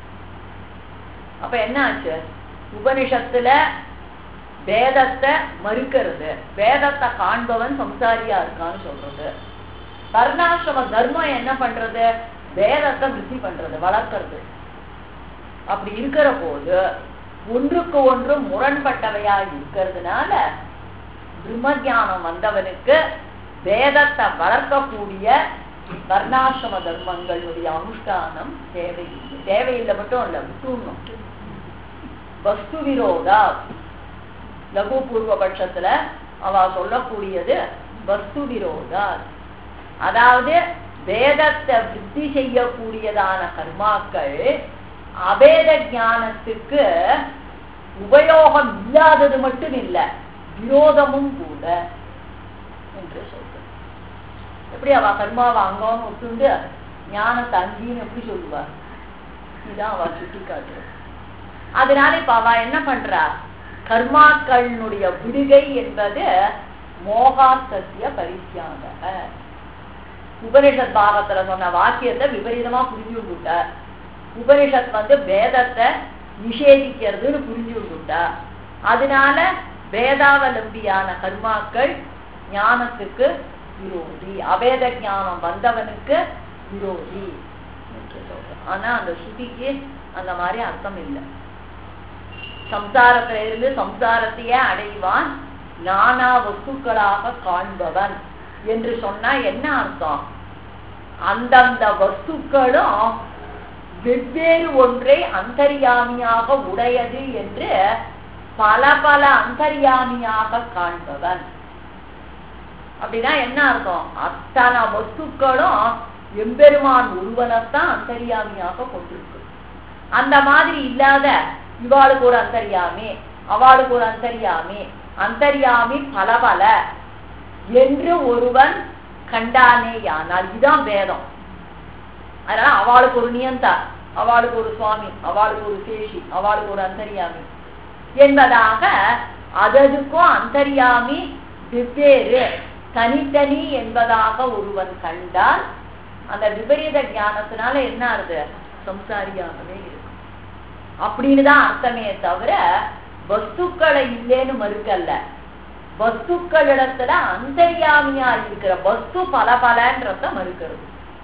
அப்ப என்ன ஆச்சு உபனிஷத்துல வேதத்தை மறுக்கிறது வேதத்தை காண்பவன் சம்சாரியா இருக்கான்னு சொல்றது வர்ணாசிரம தர்மம் என்ன பண்றது வேதத்தை விருத்தி பண்றது வளர்க்கறது அப்படி இருக்கிற போது ஒன்றுக்கு ஒன்று முரண்பட்டவையா இருக்கிறதுனால பிரம்மஜானம் வந்தவனுக்கு வேதத்தை வளர்க்கக்கூடிய வர்ணாசிரம தர்மங்களுடைய அனுஷ்டானம் தேவையில்லை தேவையில்லை மட்டும் இல்ல விட்டுணும் வஸ்து விரோதா லகு பூர்வ பட்சத்துல அவ சொல்லக்கூடியது வஸ்து விரோதா அதாவது வேதத்தை விருத்தி செய்யக்கூடியதான கர்மாக்கள் அபேத ஞானத்துக்கு உபயோகம் இல்லாதது மட்டும் இல்ல விரோதமும் கூட என்று சொல்ற எப்படி அவ கர்மாவை அங்கன்னு விட்டுண்டு ஞானத்தை அங்கீன்னு எப்படி சொல்லுவா இதான் அவ சுட்டி காட்டுறது அதனால இப்ப அவ என்ன பண்றா கர்மாக்களினுடைய விடுகை என்பது மோகாசத்திய பரிசியாக உபனிஷத் பாகத்துல சொன்ன வாக்கியத்தை விபரீதமா புரிஞ்சு விட்டுட்டார் உபனிஷத் வந்து வேதத்தை நிஷேதிக்கிறதுன்னு புரிஞ்சு விட்டுட்டா அதனால வேதாவலம்பியான கர்மாக்கள் ஞானத்துக்கு விரோதி அபேத ஞானம் வந்தவனுக்கு விரோதி என்று சொல்றோம். ஆனா அந்த ஸ்ருதிக்கு அந்த மாதிரி அர்த்தம் இல்லை சம்சாரத்துல இருந்து சம்சாரத்தையே அடைவான் நானா வஸ்துக்களாக காண்பவன் என்று சொன்னா என்ன அர்த்தம் அந்தந்த வஸ்துக்களும் வெவ்வேறு ஒன்றை அந்தர்யாமியாக உடையது என்று பல பல அந்தர்யாமியாக காண்பவன் அப்படின்னா என்ன அர்த்தம் அத்தனை வஸ்துக்களும் எம்பெருமான் ஒருவனைத்தான் அந்தர்யாமியாக கொண்டிருக்கு அந்த மாதிரி இல்லாத இவாளுக்கு ஒரு அந்தர்யாமி அவளுக்கு ஒரு அந்தர்யாமி அந்தர்யாமி பல பல என்று ஒருவன் கண்டானேயானால் இதுதான் வேதம் அதனால அவளுக்கு ஒரு நியந்தா அவளுக்கு ஒரு சுவாமி அவளுக்கு ஒரு சேஷி அவளுக்கு ஒரு அந்தர்யாமி என்பதாக அததுக்கும் அந்தர்யாமி வெவ்வேறு தனித்தனி என்பதாக ஒருவன் கண்டால் அந்த விபரீத ஞானத்தினால என்ன ஆறுது சம்சாரியாகவே இருக்கும் அப்படின்னு தான் அர்த்தமே தவிர வஸ்துக்களை இல்லைன்னு மறுக்கல்ல வஸ்துக்களிடத்துல அந்தர்யாமியா இருக்கிற வஸ்து பல பலன்றத மறுக்கிறது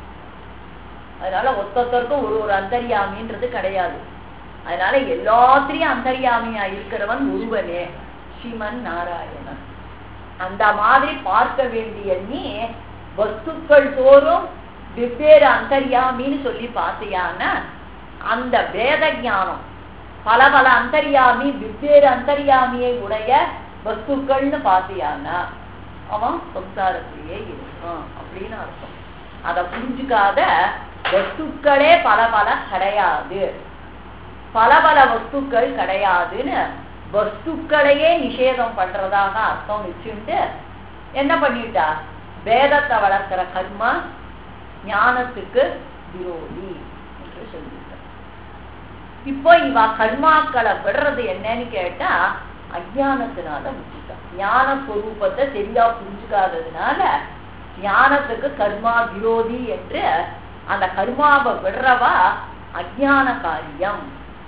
அதனால ஒத்தொத்தருக்கும் ஒரு ஒரு அந்தர்யாமின்றது கிடையாது அதனால எல்லாத்திலையும் அந்தர்யாமியா இருக்கிறவன் ஒருவனே ஸ்ரீமன் நாராயணன் அந்த மாதிரி பார்க்க வேண்டிய நீ வஸ்துக்கள் தோறும் வெவ்வேறு அந்தர்யாமின்னு சொல்லி பார்த்தியான்னா அந்த வேத ஞானம் பல பல அந்தர்யாமி வெவ்வேறு அந்தர்யாமியை உடைய வஸ்துக்கள்னு பார்த்தியான்னா அவன் சம்சாரத்திலேயே இருக்கும் அப்படின்னு அர்த்தம் அதை புரிஞ்சுக்காத வஸ்துக்களே பல பல கிடையாது பல பல வஸ்துக்கள் கிடையாதுன்னு வஸ்துக்களையே நிஷேதம் பண்றதாக அர்த்தம் வச்சுட்டு என்ன பண்ணிட்டா வேதத்தை வளர்க்கிற கர்மா ஞானத்துக்கு விரோதி என்று சொல்லிட்டார் இப்போ இவ கர்மாக்களை விடுறது என்னன்னு கேட்டா அஜானத்தினால விட்டுட்டா ஞான ஸ்வரூபத்தை சரியா புரிஞ்சுக்காததுனால ஞானத்துக்கு கர்மா விரோதி என்று அந்த கர்மாவை விடுறவா அஜான காரியம்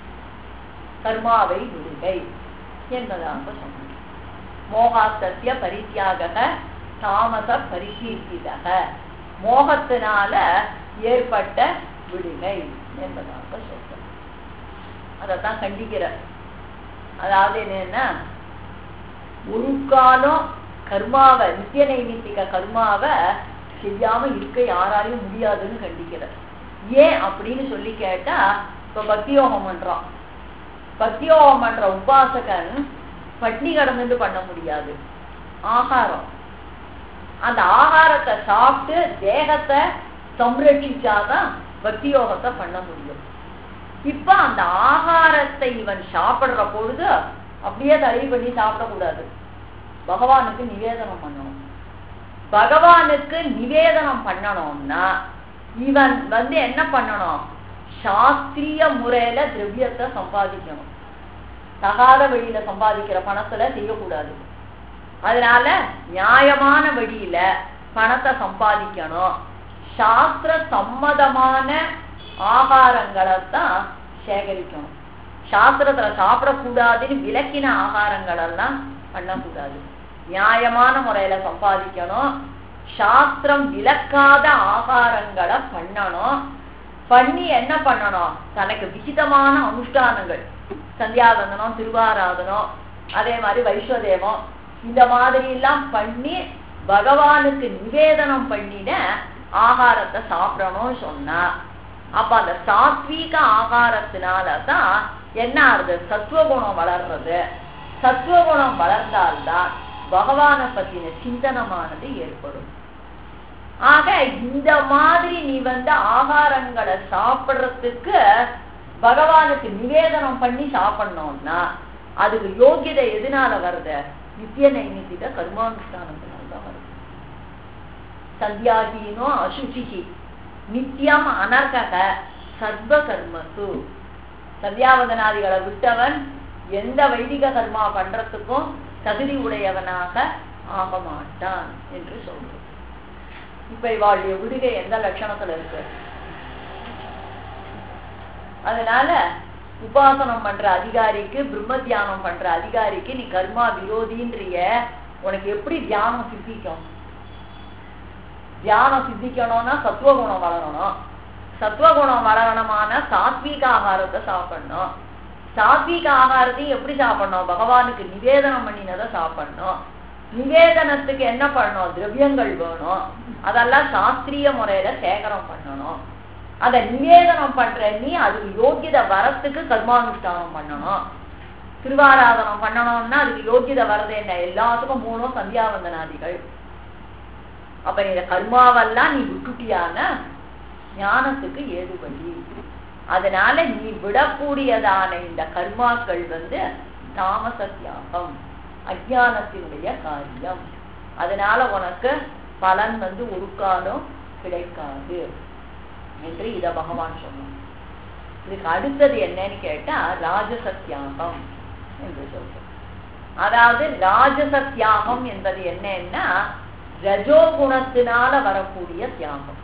கர்மாவை விடுகை என்பதாக சொன்னார் மோகாத்தத்திய பரித்தியாக தாமச பரிகீர்த்திதக மோகத்தினால ஏற்பட்ட விடுகை என்பதாக சொல்றார் அதைத்தான் கண்டிக்கிறார் அதாவது என்னன்னா ஒரு காலம் கர்மாவை நித்திய நைமித்திக கர்மாவை செய்யாம இருக்க யாராலையும் முடியாதுன்னு கண்டிக்கிறார் ஏன் அப்படின்னு சொல்லி கேட்டா இப்ப பக்தியோகம் பண்றோம் பக்தியோகம் பண்ற உபாசகன் பட்னி கடந்துட்டு பண்ண முடியாது ஆகாரம் அந்த ஆகாரத்தை சாப்பிட்டு தேகத்தை சம்ரட்சிச்சாதான் பக்தி யோகத்தை பண்ண முடியும் இப்ப அந்த ஆகாரத்தை இவன் சாப்பிடுற பொழுது அப்படியே தடை பண்ணி சாப்பிடக்கூடாது பகவானுக்கு நிவேதனம் பண்ணணும் பகவானுக்கு நிவேதனம் பண்ணணும்னா இவன் வந்து என்ன பண்ணணும் சாஸ்திரிய முறையில திரவியத்தை சம்பாதிக்கணும் தகாத வழியில சம்பாதிக்கிற பணத்துல செய்யக்கூடாது அதனால நியாயமான வழியில பணத்தை சம்பாதிக்கணும் சாஸ்திர சம்மதமான ஆகாரங்களை தான் சேகரிக்கணும் சாஸ்திரத்துல சாப்பிடக்கூடாதுன்னு விலக்கின ஆகாரங்கள் எல்லாம் பண்ணக்கூடாது நியாயமான முறையில சம்பாதிக்கணும் சாஸ்திரம் விலக்காத ஆகாரங்களை பண்ணணும் பண்ணி என்ன பண்ணணும் தனக்கு விசிதமான அனுஷ்டானங்கள் சந்தியாவந்தனம் திருவாராதனம் அதே மாதிரி வைஸ்வதேவம் இந்த மாதிரி எல்லாம் பண்ணி பகவானுக்கு நிவேதனம் பண்ணின ஆகாரத்தை சாப்பிடணும்னு சொன்னா அப்ப அந்த சாத்வீக ஆகாரத்தினாலதான் என்ன ஆகுது சத்துவகுணம் வளர்றது சத்துவகுணம் வளர்ந்தால்தான் பகவானை பத்தின சிந்தனமானது ஏற்படும் ஆக இந்த மாதிரி நீ வந்து ஆகாரங்களை சாப்பிடுறதுக்கு பகவானுக்கு நிவேதனம் பண்ணி சாப்பிடணும்னா அதுக்கு யோகியதை எதனால வருது நித்திய நைமித்திக கர்மானுஷ்டானத்தினால தான் வருது சந்தியாகீனோ அசுச்சிகி நித்தியம் அனர்கக சர்வ கர்மசு சந்தியாவதனாதிகளை விட்டவன் எந்த வைதிக கர்மா பண்றதுக்கும் தகுதி உடையவனாக ஆக மாட்டான் என்று சொல்றோம் இப்ப இவாளுடைய விடுகை எந்த லட்சணத்துல இருக்கு அதனால உபாசனம் பண்ற அதிகாரிக்கு பிரம்ம தியானம் பண்ற அதிகாரிக்கு நீ கர்மா விரோதின்றிய உனக்கு எப்படி தியானம் சித்திக்கும் தியானம் சித்திக்கணும்னா சத்துவகுணம் வளரணும் சத்துவகுணம் வளரணுமான சாத்வீக ஆகாரத்தை சாப்பிடணும் சாத்வீக ஆகாரத்தையும் எப்படி சாப்பிடணும் பகவானுக்கு நிவேதனம் பண்ணினதை சாப்பிடணும் நிவேதனத்துக்கு என்ன பண்ணணும் திரவியங்கள் வேணும் அதெல்லாம் சாஸ்திரிய முறையில சேகரம் பண்ணணும் அத நிவேதனம் பண்ற நீ அதுக்கு யோகியதை வரத்துக்கு கர்மானுஷ்டானம் பண்ணணும் திருவாராதனம் பண்ணணும்னா அதுக்கு யோகியதை வரது என்ன எல்லாத்துக்கும் மூணும் சந்தியாவந்தனாதிகள் அப்ப இந்த கர்மாவெல்லாம் நீ விட்டுட்டியான ஞானத்துக்கு ஏது வழி அதனால நீ விடக்கூடியதான இந்த கர்மாக்கள் வந்து தாமச தியாகம் அஜானத்தினுடைய காரியம் அதனால உனக்கு பலன் வந்து ஒரு காலம் கிடைக்காது என்று இத பகவான் சொன்னான் இதுக்கு அடுத்தது என்னன்னு கேட்டா ராஜச தியாகம் என்று சொல்றோம் அதாவது ராஜச தியாகம் என்பது என்னன்னா ரஜோகுணத்தினால வரக்கூடிய தியாகம்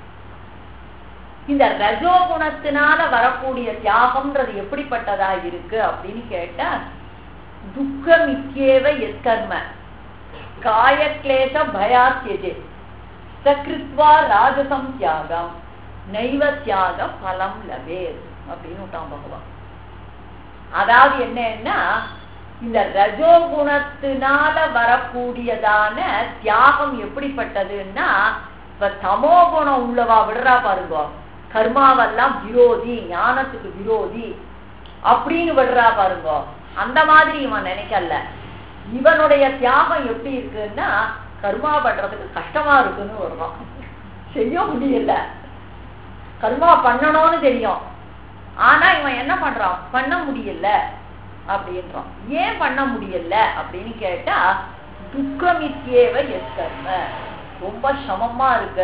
இந்த ரஜோகுணத்தினால வரக்கூடிய தியாகம்ன்றது எப்படிப்பட்டதா இருக்கு அப்படின்னு கேட்டா துக்கமிக்கேவ எத்கர்ம காயக்லேச பயாத்தியஜே சக்ரித்வா ராஜசம் தியாகம் நைவ தியாக பலம் லபே அப்படின்னு விட்டான் பகவான் அதாவது என்னன்னா இந்த ரஜோகுணத்தினால வரக்கூடியதான தியாகம் எப்படிப்பட்டதுன்னா இப்ப தமோ குணம் உள்ளவா விடுறா பாருங்க கர்மாவெல்லாம் விரோதி ஞானத்துக்கு விரோதி அப்படின்னு விடுறா பாருங்க அந்த மாதிரி இவன் நினைக்கல இவனுடைய தியாகம் எப்படி இருக்குன்னா கர்மா பண்றதுக்கு கஷ்டமா இருக்குன்னு வருவான் செய்ய முடியல கர்மா பண்ணணும்னு தெரியும் ஆனா இவன் என்ன பண்றான் பண்ண முடியல அப்படின்றான் ஏன் பண்ண முடியல அப்படின்னு கேட்டா துக்கமித்யேவ எஸ் கர்ம ரொம்ப சமமா இருக்கு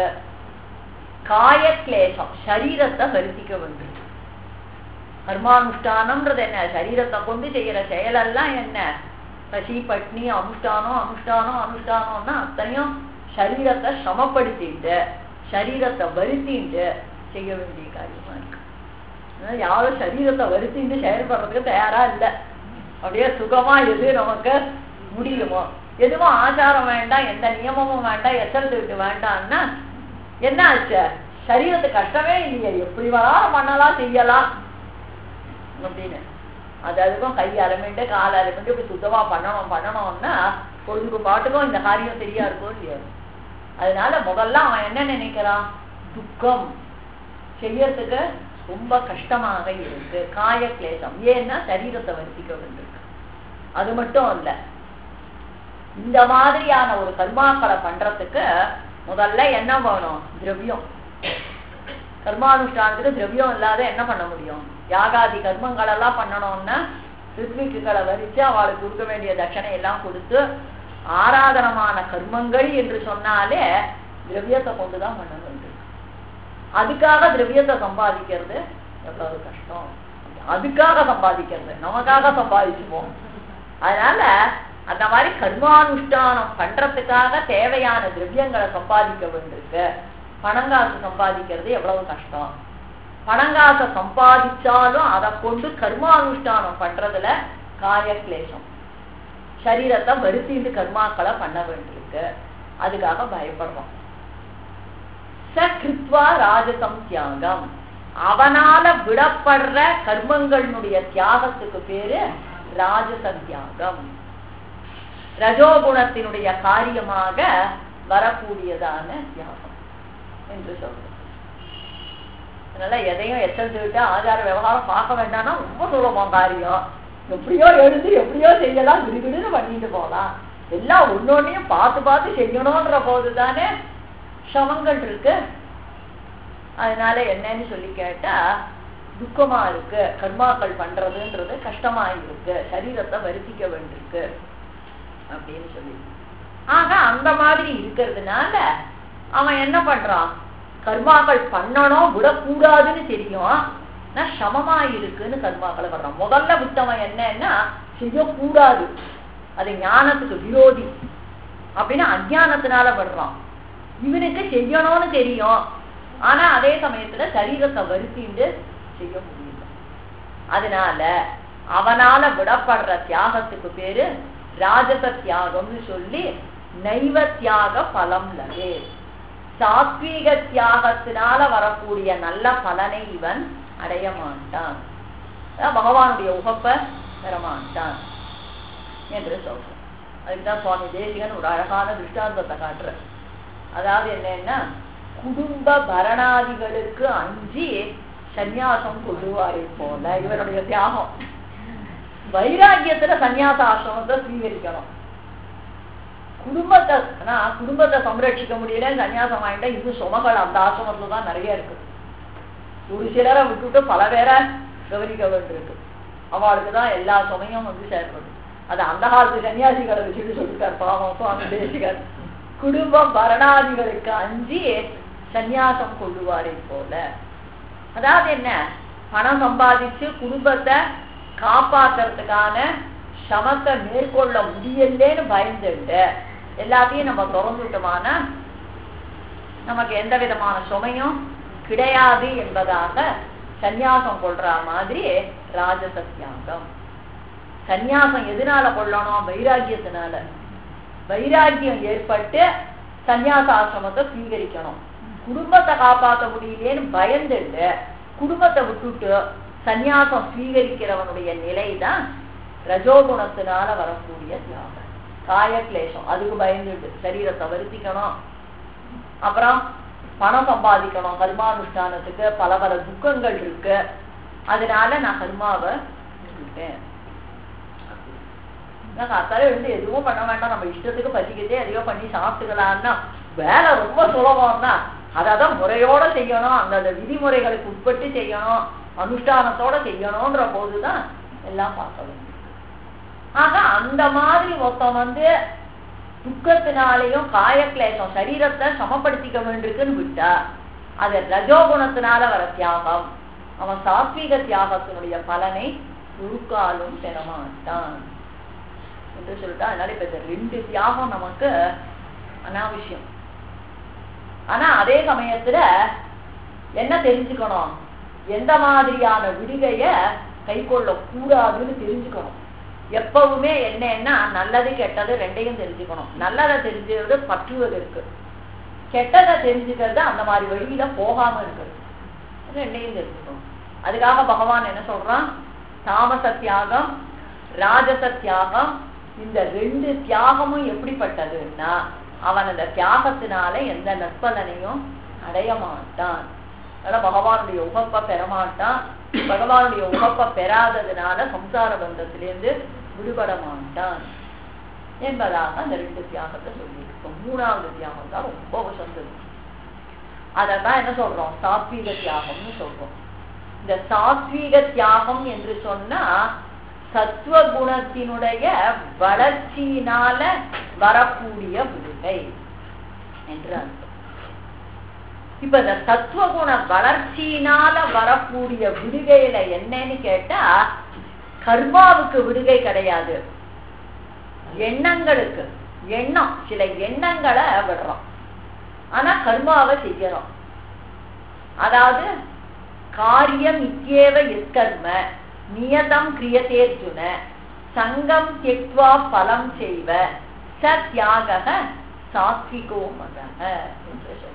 காயக்லேசம் சரீரத்தை வருத்திக்க வேண்டும் கர்மானுஷ்டானம்ன்றது என்ன சரீரத்தை கொண்டு செய்யற செயலெல்லாம் என்ன பசி பட்னி அனுஷ்டானம் அனுஷ்டானம் அனுஷ்டானம்னா அத்தனையும் சரீரத்தை சமப்படுத்திட்டு சரீரத்தை வருத்திட்டு செய்ய வேண்டிய காரியமா இருக்கு அதனால யாரும் சரீரத்தை வருத்திட்டு செயல்படுறதுக்கு தயாரா இல்லை அப்படியே சுகமா எது நமக்கு முடியுமோ எதுவும் ஆச்சாரம் வேண்டாம் எந்த நியமமும் வேண்டாம் எச்சரித்து வேண்டாம்னா என்ன ஆச்சு சரீரத்துக்கு கஷ்டமே இல்லையே எப்படி வேணாலும் பண்ணலாம் செய்யலாம் அப்படின்னு அது அதுக்கும் கை அலமிண்டு கால் அலமிண்டு இப்படி சுத்தமா பண்ணணும் பண்ணணும்னா பொழுதுக்கு பாட்டுக்கும் இந்த காரியம் சரியா இருக்கும் இல்லையா அதனால முதல்ல அவன் என்ன நினைக்கிறான் துக்கம் செய்யறதுக்கு ரொம்ப கஷ்டமாக இருக்கு காய கிளேசம் ஏன்னா சரீரத்தை வருத்திக்க வேண்டியிருக்கு அது மட்டும் இல்ல இந்த மாதிரியான ஒரு கர்மாக்களை பண்றதுக்கு முதல்ல என்ன வேணும் திரவியம் கர்மானுஷ்டானத்துக்கு திரவியம் இல்லாத என்ன பண்ண முடியும் யாகாதி கர்மங்கள் எல்லாம் பண்ணணும்னா ரித்விக்குகளை வரிச்சு அவளுக்கு கொடுக்க வேண்டிய தட்சணை எல்லாம் கொடுத்து ஆராதனமான கர்மங்கள் என்று சொன்னாலே திரவியத்தை கொண்டுதான் பண்ண வேண்டும் அதுக்காக திரவியத்தை சம்பாதிக்கிறது எவ்வளவு கஷ்டம் அதுக்காக சம்பாதிக்கிறது நமக்காக சம்பாதிச்சுப்போம் அதனால அந்த மாதிரி கர்மானுஷ்டானம் பண்றதுக்காக தேவையான திரவியங்களை சம்பாதிக்க வேண்டியிருக்கு பணங்காசு சம்பாதிக்கிறது எவ்வளவு கஷ்டம் பணங்காசை சம்பாதிச்சாலும் அதை கொண்டு கர்மானுஷ்டானம் பண்றதுல காயக்லேசம் சரீரத்தை வருத்திட்டு கர்மாக்களை பண்ண வேண்டியிருக்கு அதுக்காக பயப்படுறோம் சகிருத்வா ராஜசம் தியாகம் அவனால விடப்படுற கர்மங்களுடைய தியாகத்துக்கு பேரு ராஜச தியாகம் ரஜோகுணத்தினுடைய காரியமாக வரக்கூடியதான தியாகம் என்று சொல்றோம் அதனால எதையும் எச்சரித்துக்கிட்டு ஆச்சார விவகாரம் பார்க்க வேண்டாம்னா ரொம்ப சுலபம் காரியம் எப்படியோ எழுந்து எப்படியோ செய்யலாம் விடுவிடுன்னு பண்ணிட்டு போகலாம் எல்லாம் ஒன்னொன்னையும் பார்த்து பார்த்து செய்யணும்ன்ற போது தானே சமங்கள் இருக்கு அதனால என்னன்னு சொல்லி கேட்டா துக்கமா இருக்கு கர்மாக்கள் பண்றதுன்றது கஷ்டமா இருக்கு சரீரத்தை வருத்திக்க வேண்டியிருக்கு அப்படின்னு சொல்லி ஆக அந்த மாதிரி இருக்கிறதுனால அவன் என்ன பண்றான் கர்மாக்கள் பண்ணணும் விடக்கூடாதுன்னு தெரியும் ஆனா சமமா இருக்குன்னு கர்மாக்களை பண்றான் முதல்ல விட்டவன் என்னன்னா செய்யக்கூடாது அது ஞானத்துக்கு விரோதி அப்படின்னு அஜானத்தினால படுறான் இவனுக்கு செய்யணும்னு தெரியும் ஆனா அதே சமயத்துல சரீரத்தை வருத்திண்டு செய்ய முடியல அதனால அவனால விடப்படுற தியாகத்துக்கு பேரு ராஜச தியாகம்னு சொல்லி நைவ தியாக பலம் லவே சாத்வீக தியாகத்தினால வரக்கூடிய நல்ல பலனை இவன் அடைய மாட்டான் அதான் பகவானுடைய உகப்ப பெறமாட்டான் என்று சொல்றோம் அதுக்குதான் சுவாமி தேசிகன் ஒரு அழகான திருஷ்டாந்தத்தை காட்டுற அதாவது என்னன்னா குடும்ப பரணாதிகளுக்கு அஞ்சி சந்நியாசம் கொள்ளுவாரை போல இவருடைய தியாகம் வைராக்கியத்துல சந்நியாச ஆசிரமத்தை ஸ்வீகரிக்கணும் குடும்பத்தை ஆனா குடும்பத்தை சம்ரட்சிக்க முடியல சன்னியாசம் ஆயிட்டா இது சுமகள் அந்த ஆசிரமத்துல தான் நிறைய இருக்கு ஒரு சிலரை விட்டுட்டு பல பேரை கவனிக்க வேண்டியிருக்கு அவளுக்கு தான் எல்லா சுமையும் வந்து சேர்றது அது அந்த காலத்து சன்னியாசிகளை வச்சுட்டு சொல்லிட்டார் பாவம் சுவாமி தேசிகர் குடும்பம் பரணாதிகளுக்கு அஞ்சி சந்நியாசம் கொள்ளுவாரை போல அதாவது என்ன பணம் சம்பாதிச்சு குடும்பத்தை காப்பாத்துறதுக்கான சமத்தை மேற்கொள்ள முடியலேன்னு பயந்துட்டு எல்லாத்தையும் நம்ம திறந்துட்டோமானா நமக்கு எந்த விதமான சுமையும் கிடையாது என்பதாக சந்நியாசம் கொள்ற மாதிரி ராஜச தியாகம் சந்நியாசம் எதனால கொள்ளணும் வைராக்கியத்தினால வைராக்கியம் ஏற்பட்டு சந்நியாச ஆசிரமத்தை ஸ்வீகரிக்கணும் குடும்பத்தை காப்பாற்ற முடியலேன்னு பயந்துட்டு குடும்பத்தை விட்டுட்டு சந்நியாசம் ஸ்வீகரிக்கிறவனுடைய நிலை தான் ரஜோகுணத்தினால வரக்கூடிய தியாகம் காய கிளேசம் அதுக்கு பயந்துட்டு சரீரத்தை வருத்திக்கணும் அப்புறம் பணம் சம்பாதிக்கணும் கர்மானுஷ்டானத்துக்கு பல பல துக்கங்கள் இருக்கு அதனால நான் கர்மாவை விட்டுட்டேன் நான் காத்தால எழுந்து எதுவும் பண்ண வேண்டாம் நம்ம இஷ்டத்துக்கு பசிக்கிட்டே எதையோ பண்ணி சாப்பிட்டுக்கலாம்னா வேலை ரொம்ப சுலபம் தான் அதான் முறையோட செய்யணும் அந்த விதிமுறைகளுக்கு உட்பட்டு செய்யணும் அனுஷ்டானத்தோட செய்யணும்ன்ற போதுதான் எல்லாம் பார்க்க வேண்டியது ஆக அந்த மாதிரி ஒருத்தன் வந்து துக்கத்தினாலையும் காயக்லேசம் சரீரத்தை சமப்படுத்திக்க வேண்டியிருக்குன்னு விட்டா அது ரஜோகுணத்தினால வர தியாகம் அவன் சாத்வீக தியாகத்தினுடைய பலனை ஒரு காலும் பெறமாட்டான் என்று சொல்லிட்டா அதனால இப்ப இந்த ரெண்டு தியாகம் நமக்கு அனாவசியம் ஆனா அதே சமயத்துல என்ன தெரிஞ்சுக்கணும் எந்த மாதிரியான விடுகைய கை கொள்ள கூடாதுன்னு தெரிஞ்சுக்கணும் எப்பவுமே என்னன்னா நல்லது கெட்டது ரெண்டையும் தெரிஞ்சுக்கணும் நல்லதை தெரிஞ்சுக்கிறது பற்றுவது இருக்கு கெட்டதை தெரிஞ்சுக்கிறது அந்த மாதிரி வழியில போகாம இருக்கிறது ரெண்டையும் தெரிஞ்சுக்கணும் அதுக்காக பகவான் என்ன சொல்றான் தாமச தியாகம் ராஜச தியாகம் இந்த ரெண்டு தியாகமும் எப்படிப்பட்டதுன்னா அவன் அந்த தியாகத்தினால எந்த நற்பலனையும் அடைய மாட்டான் அதனால பகவானுடைய உகப்ப பெறமாட்டான் பகவானுடைய உகப்ப பெறாததுனால சம்சார பந்தத்திலிருந்து விடுபட மாட்டான் என்பதாக அந்த ரெண்டு தியாகத்தை சொல்லியிருக்கோம் மூணாவது தியாகம் தான் ரொம்ப வசந்தது அதான் என்ன சொல்றோம் சாத்வீக தியாகம்னு சொல்றோம் இந்த சாத்வீக தியாகம் என்று சொன்னா சத்துவ குணத்தினுடைய வளர்ச்சியினால வரக்கூடிய விடுகை என்று அர்த்தம் இப்ப இந்த சத்துவகுண வளர்ச்சியினால வரக்கூடிய விடுகையில என்னன்னு கேட்டா கர்மாவுக்கு விடுகை கிடையாது எண்ணங்களுக்கு எண்ணம் சில எண்ணங்களை விடுறோம் ஆனா கர்மாவை செய்யறோம் அதாவது காரியம் இத்தியேவ எத்கர்ம நியதம் கிரியதேர்ஜுன சங்கம் தியக்வா பலம் செய்வ ச தியாக சாத்விகோ மதக என்று சொல்லி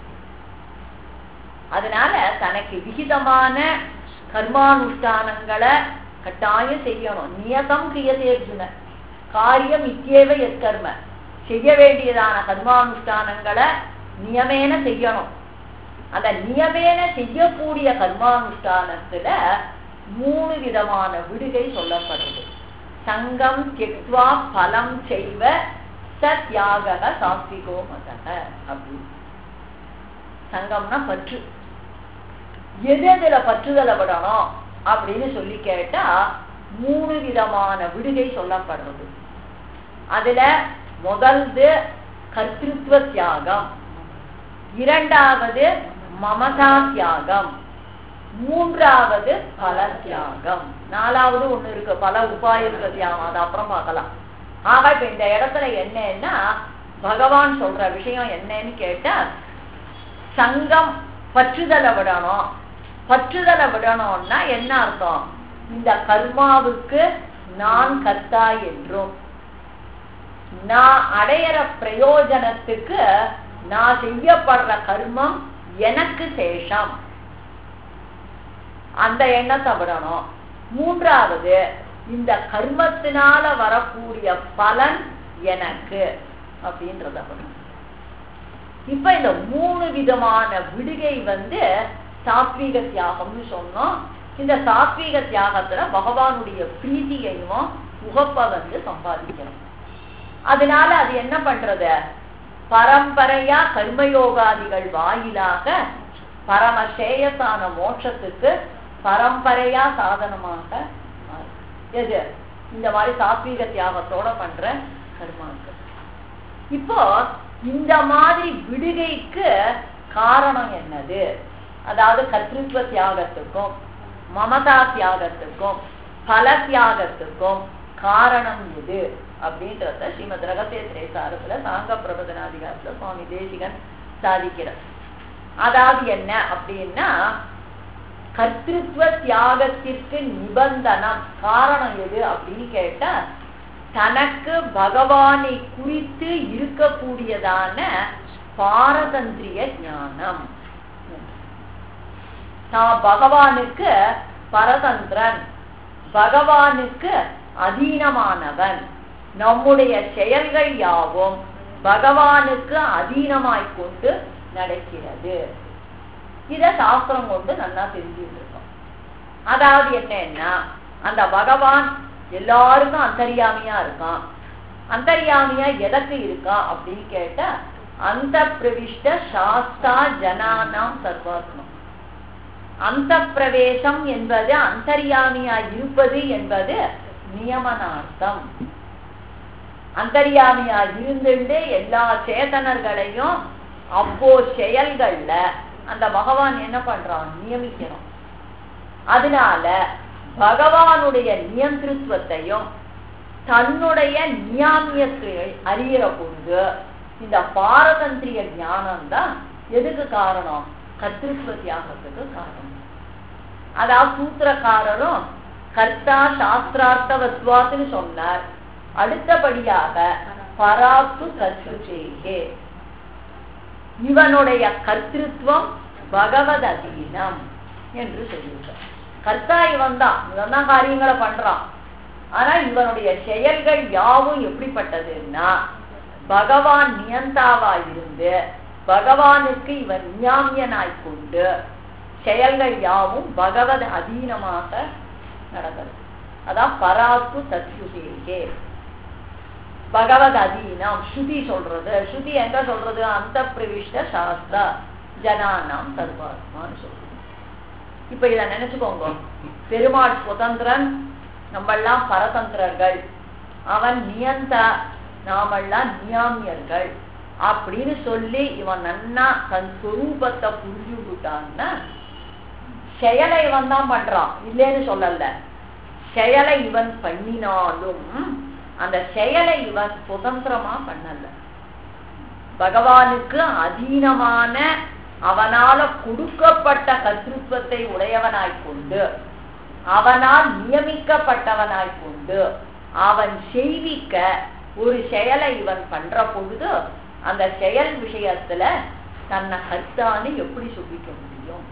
அதனால தனக்கு விகிதமான கர்மானுஷ்டானங்களை கட்டாயம் செய்யணும் நியதம் கிரியதேர்ஜுன காரியம் இத்தியேவ எத்கர்ம செய்ய வேண்டியதான கர்மானுஷ்டானங்களை நியமேன செய்யணும் அந்த நியமேன செய்யக்கூடிய கர்மானுஷ்டானத்துல மூணு விதமான விடுகை சொல்லப்படுது சங்கம் தியக்வா பலம் செய்வ ச தியாக சாத்விகோ மதக அப்படின்னு சங்கம்னா பற்று எது எதுல பற்றுதலை விடணும் அப்படின்னு சொல்லி கேட்டா மூணு விதமான விடுகை சொல்லப்படுறது அதுல முதல்து கர்த்திருவ தியாகம் இரண்டாவது மமதா தியாகம் மூன்றாவது பல தியாகம் நாலாவது ஒண்ணு இருக்கு பல உபாயிருக்க தியாகம் அது அப்புறம் பார்க்கலாம் ஆக இப்ப இந்த இடத்துல என்னன்னா பகவான் சொல்ற விஷயம் என்னன்னு கேட்டா சங்கம் பற்றுதலை விடணும் பற்றுதலை விடணும்னா என்ன அர்த்தம் இந்த கர்மாவுக்கு நான் கர்த்தா என்றும் நான் அடையிற பிரயோஜனத்துக்கு நான் செய்யப்படுற கர்மம் எனக்கு சேஷம் அந்த எண்ணத்தை விடணும் மூன்றாவது இந்த கர்மத்தினால வரக்கூடிய பலன் எனக்கு அப்படின்றத விடணும் இப்ப இந்த மூணு விதமான விடுகை வந்து சாத்வீக தியாகம்னு சொன்னோம் இந்த சாத்வீக தியாகத்துல பகவானுடைய பிரீதியையும் உகப்ப வந்து சம்பாதிக்கணும் அதனால அது என்ன பண்றது பரம்பரையா கர்மயோகாதிகள் வாயிலாக பரமசேயசான மோட்சத்துக்கு பரம்பரையா சாதனமாக மாறும். எது இந்த மாதிரி சாத்வீக தியாகத்தோட பண்ற கர்மாக்கள் இப்போ இந்த மாதிரி விடுகைக்கு காரணம் என்னது அதாவது கர்த்திருவ தியாகத்துக்கும் மமதா தியாகத்துக்கும் பல தியாகத்துக்கும் காரணம் எது அப்படின்றத ஸ்ரீமத் ரகசிய திரைசாரத்துல சாங்க பிரபதனாதிகாரத்துல சுவாமி தேசிகன் சாதிக்கிறார் அதாவது என்ன அப்படின்னா கர்த்திருவ தியாகத்திற்கு நிபந்தனம் காரணம் எது அப்படின்னு கேட்டா தனக்கு பகவானை குறித்து இருக்கக்கூடியதான பாரதந்திரிய ஞானம் தான் பகவானுக்கு பரதந்திரன் பகவானுக்கு அதீனமானவன் நம்முடைய செயல்கள் யாவும் பகவானுக்கு அதீனமாய் கொண்டு நடக்கிறது இத சாஸ்திரம் கொண்டு நல்லா தெரிஞ்சுட்டு இருக்கோம் அதாவது என்னன்னா அந்த பகவான் எல்லாருக்கும் அந்தரியாமியா இருக்கான் அந்தரியாமியா எதற்கு இருக்கான் அப்படின்னு கேட்டா அந்த பிரவிஷ்ட சாஸ்தா ஜனானாம் சர்வாத்மா அந்த பிரவேசம் என்பது அந்தரியாமியா இருப்பது என்பது நியமனார்த்தம் அந்தரியாமியா இருந்துட்டு எல்லா சேதனர்களையும் அப்போ செயல்கள்ல அந்த பகவான் என்ன பண்றான் நியமிக்கிறான் அதனால பகவானுடைய நியந்திருத்துவத்தையும் தன்னுடைய நியாமியத்தை அறியிற பொழுது இந்த பாரதந்திரிய ஞானம் தான் எதுக்கு காரணம் கத்திருத்துவ தியாகத்துக்கு காரணம் அதாவது சூத்திரக்காரரும் கர்த்தா சாஸ்திரார்த்தவத்வாத்துன்னு சொன்னார் அடுத்தபடியாக பராத்து கர்த்துச்சேகே இவனுடைய கர்த்திருவம் பகவத் அதீனம் என்று சொல்லியிருக்கார் கர்த்தா இவன் தான் இவன் தான் காரியங்களை பண்றான் ஆனா இவனுடைய செயல்கள் யாவும் எப்படிப்பட்டதுன்னா பகவான் நியந்தாவா இருந்து பகவானுக்கு இவன் நியாமியனாய் கொண்டு செயல்கள் யாவும் பகவத் அதீனமாக நடக்கிறது அதான் பராத்து தத்யுதேகே பகவத் அதீனம் ஸ்ருதி சொல்றது ஸ்ருதி எங்க சொல்றது அந்த பிரவிஷ்ட சாஸ்திர ஜனானாம் சர்வாத்மான்னு சொல்றது இப்ப இத நினைச்சுக்கோங்க பெருமாள் சுதந்திரன் நம்மெல்லாம் பரதந்திரர்கள் அவன் நியந்தா நாமெல்லாம் நியாமியர்கள் அப்படின்னு சொல்லி இவன் நன்னா தன் சொரூபத்தை புரிஞ்சு விட்டான்னா செயலை இவன் தான் பண்றான் இல்லைன்னு சொல்லல செயலை இவன் பண்ணினாலும் அந்த செயலை இவன் சுதந்திரமா பண்ணல பகவானுக்கு அதீனமான அவனால கொடுக்கப்பட்ட கர்த்தத்துவத்தை உடையவனாய் கொண்டு அவனால் நியமிக்கப்பட்டவனாய் கொண்டு அவன் செய்விக்க ஒரு செயலை இவன் பண்ற பொழுது அந்த செயல் விஷயத்துல தன்னை கர்த்தான்னு எப்படி சொல்லிக்க முடியும்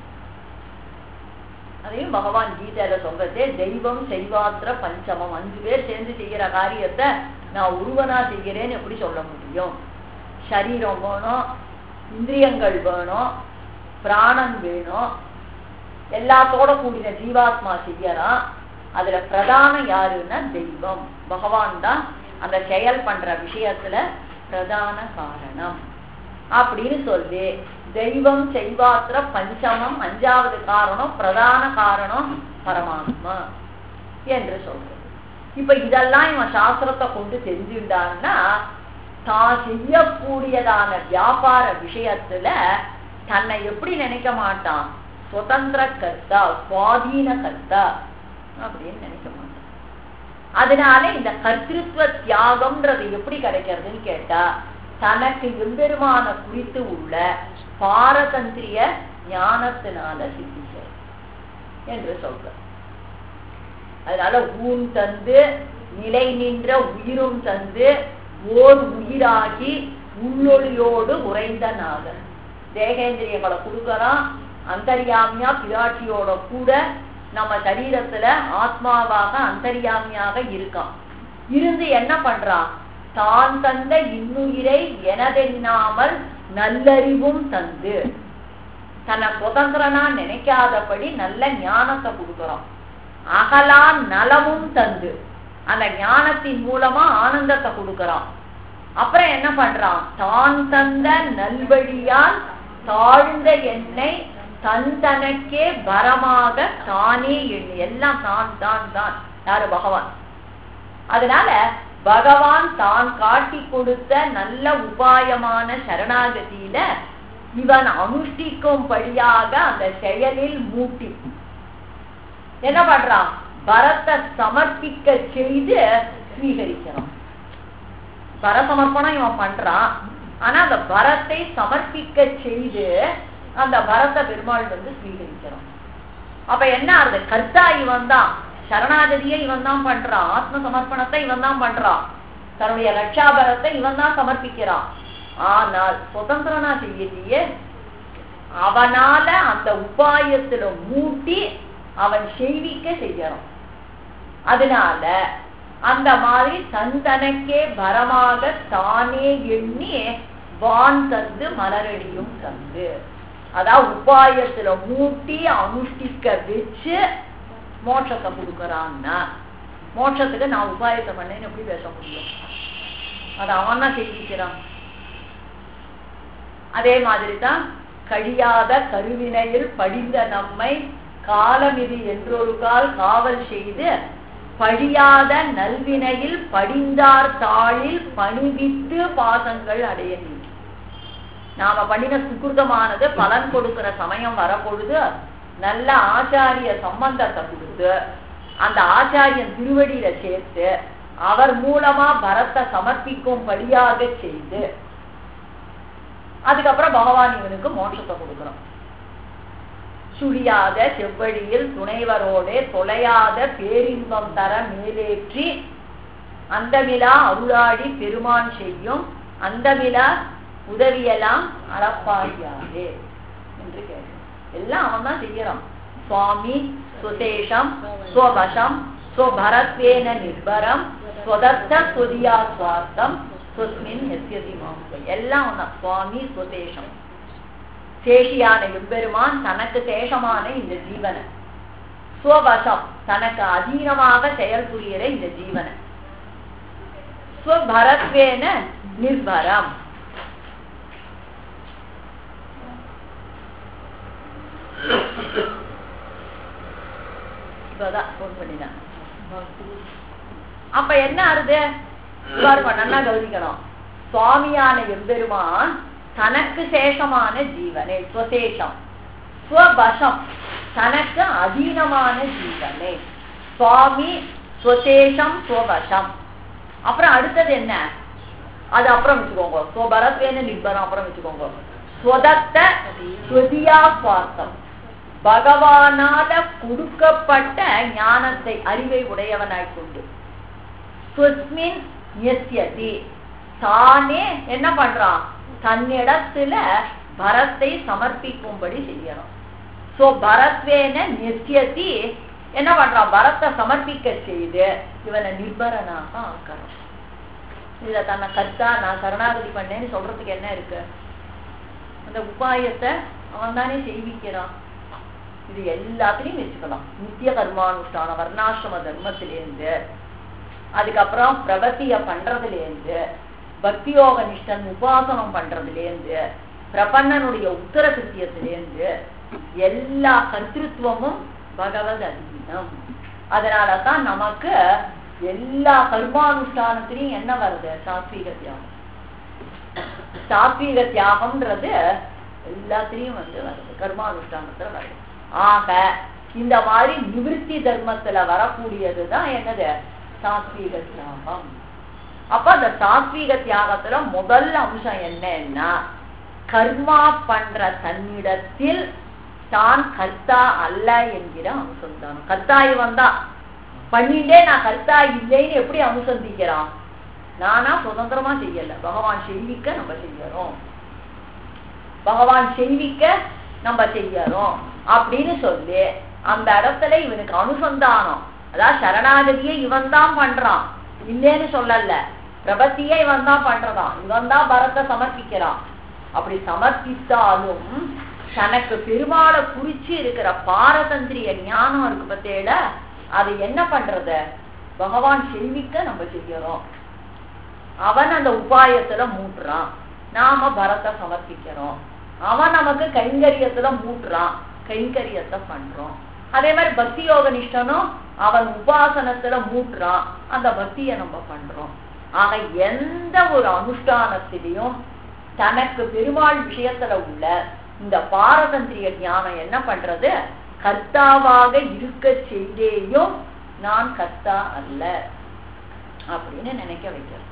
அதையும் பகவான் கீதையில சொல்றதே தெய்வம் செய்வாத்திர பஞ்சமம் அஞ்சு பேர் சேர்ந்து செய்யற காரியத்தை நான் ஒருவனா செய்கிறேன்னு எப்படி சொல்ல முடியும் சரீரம் வேணும் இந்திரியங்கள் வேணும் பிராணன் வேணும் எல்லாத்தோட கூடின ஜீவாத்மா செய்யறான் அதுல பிரதானம் யாருன்னா தெய்வம் பகவான் தான் அந்த செயல் பண்ற விஷயத்துல பிரதான காரணம் அப்படின்னு சொல்லி தெய்வம் செய்வாத்திர பஞ்சமம் அஞ்சாவது காரணம் பிரதான காரணம் பரமாத்மா என்று சொல்றது இப்ப இதெல்லாம் இவன் சாஸ்திரத்தை கொண்டு தெரிஞ்சுட்டான்னா தான் செய்யக்கூடியதான வியாபார விஷயத்துல தன்னை எப்படி நினைக்க மாட்டான் சுதந்திர கர்த்தா சுவாதீன கர்த்தா அப்படின்னு நினைக்க மாட்டான் அதனால இந்த கர்த்திருவ தியாகம்ன்றது எப்படி கிடைக்கிறதுன்னு கேட்டா தனக்கு எம்பெருமான குறித்து உள்ள பாரதந்திரிய ஞானத்தினால சித்திச்ச என்று சொல்ற அதனால ஊன் தந்து நிலை நின்ற உயிரும் தந்து ஓர் உயிராகி உள்ளொளியோடு உறைந்த நாகன் தேகேந்திரியங்களை கொடுக்கறான் அந்தரியாமியா பிராட்டியோட கூட நம்ம சரீரத்துல ஆத்மாவாக அந்தரியாமியாக இருக்கான் இருந்து என்ன பண்றான் தான் தந்த இன்னுயிரை எனதென்னாமல் நல்லறிவும் தந்து தன்னை சுதந்திரனா நினைக்காதபடி நல்ல ஞானத்தை கொடுக்கறான் அகலா நலமும் தந்து அந்த ஞானத்தின் மூலமா ஆனந்தத்தை கொடுக்கறான் அப்புறம் என்ன பண்றான் தான் தந்த நல்வழியால் தாழ்ந்த எண்ணெய் தன் தனக்கே வரமாக தானே எண்ணி எல்லாம் தான் தான் தான் யாரு பகவான் அதனால பகவான் தான் காட்டி கொடுத்த நல்ல உபாயமான சரணாகதியில இவன் அனுஷ்டிக்கும்படியாக அந்த செயலில் மூட்டி என்ன பண்றான் பரத்தை சமர்ப்பிக்க செய்து ஸ்வீகரிக்கிறான் பரசமர்ப்பணம் இவன் பண்றான் ஆனா அந்த பரத்தை சமர்ப்பிக்க செய்து அந்த பரத்தை பெருமாள் வந்து ஸ்வீகரிக்கிறான் அப்ப என்ன ஆறுது கர்த்தா இவன் தான் சரணாகதியை இவன் தான் பண்றான் ஆத்ம சமர்ப்பணத்தை இவன் தான் பண்றான் தன்னுடைய ரட்சாபரத்தை இவன் தான் சமர்ப்பிக்கிறான் ஆனால் சுதந்திரனா செய்யலையே அவனால அந்த உபாயத்துல மூட்டி அவன் செய்விக்க செய்யறான் அதனால அந்த மாதிரி தந்தனக்கே பரமாக தானே எண்ணி வான் தந்து மலரடியும் தந்து அதான் உபாயத்துல மூட்டி அனுஷ்டிக்க வச்சு மோட்சத்தை கொடுக்கறான்னா மோட்சத்துக்கு நான் உபாயத்தை பண்ணேன்னு எப்படி பேச முடியும் அது அவன் தான் செய்திக்கிறான் அதே மாதிரி தான் கழியாத கருவினையில் படிந்த நம்மை காலமிதி என்றொரு கால் காவல் செய்து பழியாத நல்வினையில் படிந்தார் தாளில் பணிவித்து பாசங்கள் அடைய நீ நாம பண்ணின சுகிருதமானது பலன் கொடுக்கிற சமயம் வரப்பொழுது நல்ல ஆச்சாரிய சம்பந்தத்தை கொடுத்து அந்த ஆச்சாரியன் திருவடியில சேர்த்து அவர் மூலமா பரத்தை சமர்ப்பிக்கும் படியாக செய்து அதுக்கப்புறம் பகவான் இவனுக்கு மோட்சத்தை கொடுக்கிறோம் சுழியாத செவ்வழியில் துணைவரோடே தொலையாத பேரின்பம் தர மேலேற்றி அந்தமிலா அருளாடி பெருமான் செய்யும் அந்தமிலா உதவியெல்லாம் அளப்பாடியாதே என்று கேட்கிறோம் எல்லாம் அவன் தான் செய்யறான் சுவாமி சுசேஷம் ஸ்வவசம் ஸ்வபரத்வேன நிர்பரம் ஸ்வதத்த ஸ்வதியா சுவார்த்தம் சுஸ்மின் எஸ்யதி மாமுகை எல்லாம் ஒன்றும் சுவாமி சுசேஷம் சேஷியான எம்பெருமான் தனக்கு சேஷமான இந்த ஜீவனை ஸ்வவசம் தனக்கு அதீனமாக செயல் புரிகிற இந்த ஜீவனை ஸ்வபரத்வேன நிர்பரம் இப்பதான் போன் பண்ணினேன் அப்ப என்ன ஆறுது பாருங்க நல்லா கவனிக்கணும் சுவாமியான எம்பெருமான் தனக்கு சேஷமான ஜீவனே ஸ்வசேஷம் ஸ்வபசம் தனக்கு அதீனமான ஜீவனே சுவாமி ஸ்வசேஷம் ஸ்வபசம் அப்புறம் அடுத்தது என்ன அது அப்புறம் வச்சுக்கோங்க ஸ்வபரத்வேன நிர்பரம் அப்புறம் வச்சுக்கோங்க ஸ்வதத்த ஸ்வதியா சுவார்த்தம் பகவானால கொடுக்கப்பட்ட ஞானத்தை அறிவை உடையவனாய் கொண்டு சுஸ்மின் நியஸ்யதி தானே என்ன பண்றான் தன்னிடத்துல பரத்தை சமர்ப்பிக்கும்படி செய்யணும் சோ பரத்வேன நியஸ்யதி என்ன பண்றான் பரத்தை சமர்ப்பிக்க செய்து இவனை நிர்பரனாக ஆக்கணும் இதுல தன்னை கத்தா நான் சரணாகதி பண்ணேன்னு சொல்றதுக்கு என்ன இருக்கு அந்த உபாயத்தை அவன் தானே செய்விக்கிறான் இது எல்லாத்துலயும் வச்சுக்கலாம் நித்திய கர்மானுஷ்டான வர்ணாசிரம தர்மத்திலேருந்து அதுக்கப்புறம் பிரபத்திய பண்றதுலேருந்து பக்தியோக நிஷ்டன் உபாசனம் பண்றதுலேருந்து பிரபன்னனுடைய உத்தர கிருத்தியத்திலேருந்து எல்லா கர்த்திருவமும் பகவத் அதீனம் அதனாலதான் நமக்கு எல்லா கர்மானுஷ்டானத்திலையும் என்ன வருது சாத்வீக தியாகம் சாத்வீக தியாகம்ன்றது எல்லாத்திலையும் வந்து வருது கர்மானுஷ்டானத்துல வருது ஆக இந்த மாதிரி நிவிருத்தி தர்மத்துல வரக்கூடியதுதான் என்னது சாத்வீக தியாகம் அப்ப அந்த சாத்வீக தியாகத்துல முதல் அம்சம் என்னன்னா கர்மா பண்ற தன்னிடத்தில் தான் கர்த்தா அல்ல என்கிற அம்சம் தான் கர்த்தா இவன் தான் பண்ணிட்டே நான் கர்த்தா இல்லைன்னு எப்படி அனுசந்திக்கிறான் நானா சுதந்திரமா செய்யல பகவான் செய்விக்க நம்ம செய்யறோம் பகவான் செய்விக்க நம்ம செய்யறோம் அப்படின்னு சொல்லி அந்த இடத்துல இவனுக்கு அனுசந்தானம் அதாவது சரணாகதியை இவன் தான் பண்றான் இல்லேன்னு சொல்லல பிரபத்தியே இவன் தான் பண்றதான் இவன் தான் பரத்தை சமர்ப்பிக்கிறான் அப்படி சமர்ப்பித்தாலும் தனக்கு பெருமாளை குறிச்சு இருக்கிற பாரதந்திரிய ஞானம் இருக்கு பத்தேட அது என்ன பண்றது பகவான் செல்விக்க நம்ம செய்யறோம் அவன் அந்த உபாயத்துல மூட்டுறான் நாம பரத்தை சமர்ப்பிக்கிறோம் அவன் நமக்கு கைங்கரியத்துல மூட்டுறான் கைங்கரியத்தை பண்றோம் அதே மாதிரி பக்தி யோக நிஷ்டனும் அவன் உபாசனத்துல மூட்டுறான் அந்த பக்தியை நம்ம பண்றோம் ஆக எந்த ஒரு அனுஷ்டானத்திலையும் தனக்கு பெருமாள் விஷயத்துல உள்ள இந்த பாரதந்திரிய ஞானம் என்ன பண்றது கர்த்தாவாக இருக்க செய்தேயும் நான் கர்த்தா அல்ல அப்படின்னு நினைக்க வைக்கிறது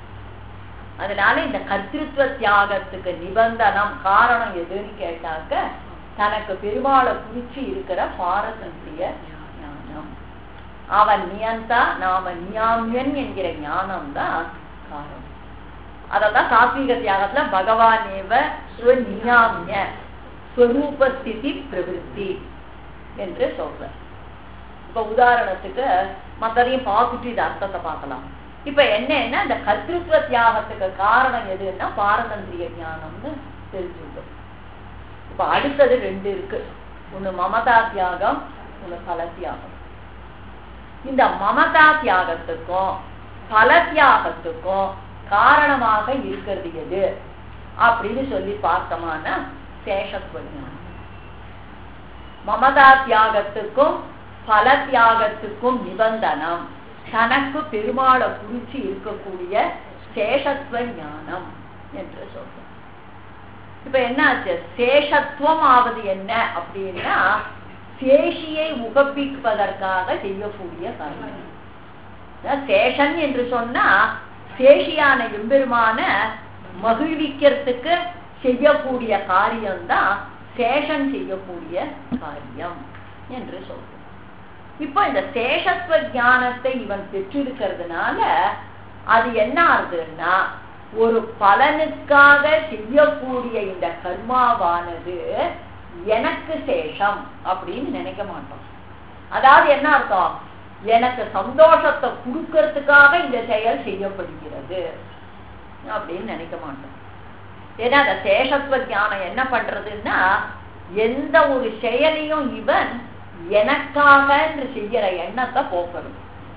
அதனால இந்த கர்த்திருவ தியாகத்துக்கு நிபந்தனம் காரணம் எதுன்னு கேட்டாக்க தனக்கு பெருமாளை குறிச்சு இருக்கிற பாரதந்திரிய ஞானம் அவன் நியந்தா நாம நியாமியன் என்கிற ஞானம் தான் காரணம் அததான் சாத்வீக தியாகத்துல பகவானேவ ஸ்வநியாமிய ஸ்வரூபஸ்திதி பிரவிற்த்தி என்று சொல்ற இப்ப உதாரணத்துக்கு மத்ததையும் பார்த்துட்டு இது அர்த்தத்தை பார்க்கலாம் இப்ப என்னன்னா இந்த கர்த்திருவ தியாகத்துக்கு காரணம் எதுன்னா பாரதந்திரிய ஞானம்னு தெரிஞ்சுட்டோம் இப்ப அடுத்தது ரெண்டு இருக்கு ஒண்ணு மமதா தியாகம் ஒண்ணு பல தியாகம் இந்த மமதா தியாகத்துக்கும் பல தியாகத்துக்கும் காரணமாக இருக்கிறது எது அப்படின்னு சொல்லி பார்த்தோம்னா சேஷத்துவ ஞானம் மமதா தியாகத்துக்கும் பல தியாகத்துக்கும் நிபந்தனம் தனக்கு பெருமாளை குறிச்சு இருக்கக்கூடிய சேஷத்துவ ஞானம் என்று சொல்றோம் இப்ப என்னாச்சு சேஷத்துவம் ஆவது என்ன அப்படின்னா சேஷியை உகப்பிப்பதற்காக செய்யக்கூடிய காரியம் அதாவது சேஷன் என்று சொன்னா சேஷியான எம்பெருமான மகிழ்விக்கிறதுக்கு செய்யக்கூடிய காரியம்தான் சேஷன் செய்யக்கூடிய காரியம் என்று சொல்றோம் இப்போ இந்த சேஷத்துவ ஞானத்தை இவன் பெற்றிருக்கிறதுனால அது என்ன ஆகுதுன்னா ஒரு பலனுக்காக செய்யக்கூடிய இந்த கர்மாவானது எனக்கு சேஷம் அப்படின்னு நினைக்க மாட்டோம் அதாவது என்ன அர்த்தம் எனக்கு சந்தோஷத்தை கொடுக்கறதுக்காக இந்த செயல் செய்யப்படுகிறது அப்படின்னு நினைக்க மாட்டோம் ஏன்னா அந்த சேஷத்துவ ஞானம் என்ன பண்றதுன்னா எந்த ஒரு செயலையும் இவன் எனக்காக என்று செய்யற எண்ணத்தை போக்குறது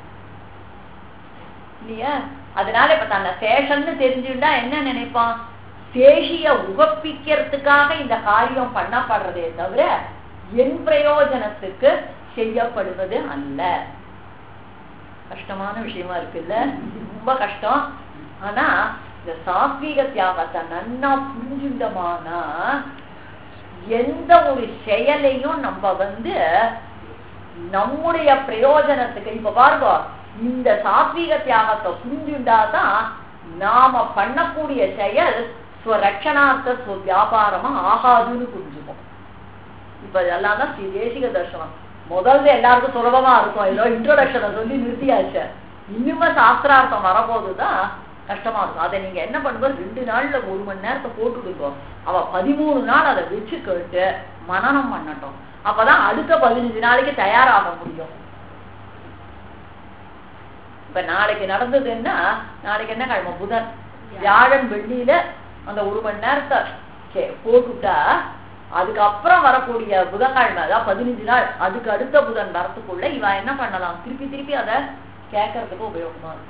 இல்லையா அதனால இப்ப தன்னை சேஷன்னு தெரிஞ்சுட்டா என்ன நினைப்பான் சேஷிய உகப்பிக்கிறதுக்காக இந்த காரியம் பண்ணப்படுறதே தவிர என் பிரயோஜனத்துக்கு செய்யப்படுவது அல்ல கஷ்டமான விஷயமா இருக்குல்ல ரொம்ப கஷ்டம் ஆனா இந்த சாத்வீக தியாகத்தை நன்னா புரிஞ்சுட்டோமானா எந்த ஒரு செயலையும் நம்ம வந்து நம்முடைய பிரயோஜனத்துக்கு இப்ப பாருங்க இந்த சாத்வீக தியாகத்தை புரிஞ்சுண்டாதான் நாம பண்ணக்கூடிய செயல் ஸ்வரட்சணார்த்த ஸ்வ வியாபாரமா ஆகாதுன்னு புரிஞ்சுப்போம் இப்ப இதெல்லாம் தான் ஸ்ரீ தேசிக தர்சனம் முதல்ல எல்லாருக்கும் சுலபமா இருக்கும் ஏதோ இன்ட்ரோடக்ஷனை சொல்லி நிறுத்தியாச்சு இனிமே சாஸ்திரார்த்தம் வரபோதுதான் கஷ்டமா இருக்கும் அதை நீங்க என்ன பண்ணும்போது ரெண்டு நாள்ல ஒரு மணி நேரத்தை போட்டுடுங்க அவ பதிமூணு நாள் அதை வச்சு கேட்டு மனனம் பண்ணட்டும் அப்பதான் அடுத்த பதினஞ்சு நாளைக்கு தயாராக முடியும் இப்ப நாளைக்கு நடந்ததுன்னா நாளைக்கு என்ன கிழமை புதன் வியாழன் வெள்ளியில அந்த ஒரு மணி நேரத்தை கே- போட்டுட்டா அதுக்கப்புறம் வரக்கூடிய புதன்கிழமை அதாவது பதினஞ்சு நாள் அதுக்கு அடுத்த புதன் வரத்துக்குள்ள இவன் என்ன பண்ணலாம் திருப்பி திருப்பி அதை கேட்கறதுக்கு உபயோகமா இருக்கும்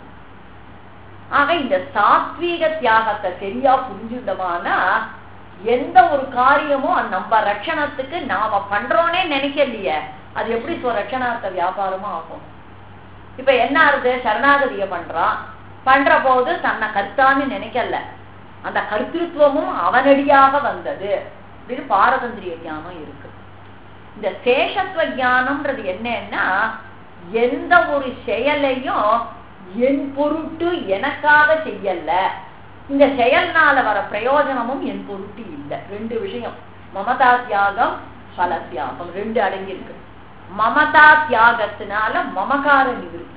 ஆக இந்த சாத்வீக தியாகத்தை சரியா புரிஞ்சுட்டோமானா எந்த ஒரு காரியமும் அது நம்ம ரட்சணத்துக்கு நாம பண்றோனே நினைக்கலையே அது எப்படி ரட்சணார்த்த வியாபாரமா ஆகும் இப்ப என்ன ஆகுது சரணாகதிய பண்றான் பண்ற போது தன்னை கர்த்தான்னு நினைக்கல அந்த கர்த்திருவமும் அவனடியாக வந்தது அப்படின்னு பாரதந்திரிய ஞானம் இருக்கு இந்த சேஷத்துவ ஞானம்ன்றது என்னன்னா எந்த ஒரு செயலையும் என் பொருட்டு எனக்காக செய்யல இந்த செயல்னால வர பிரயோஜனமும் என் பொருட்டு இல்லை ரெண்டு விஷயம் மமதா தியாகம் பல தியாகம் ரெண்டு அடங்கி இருக்கு மமதா தியாகத்தினால மமகார நிவிருத்தி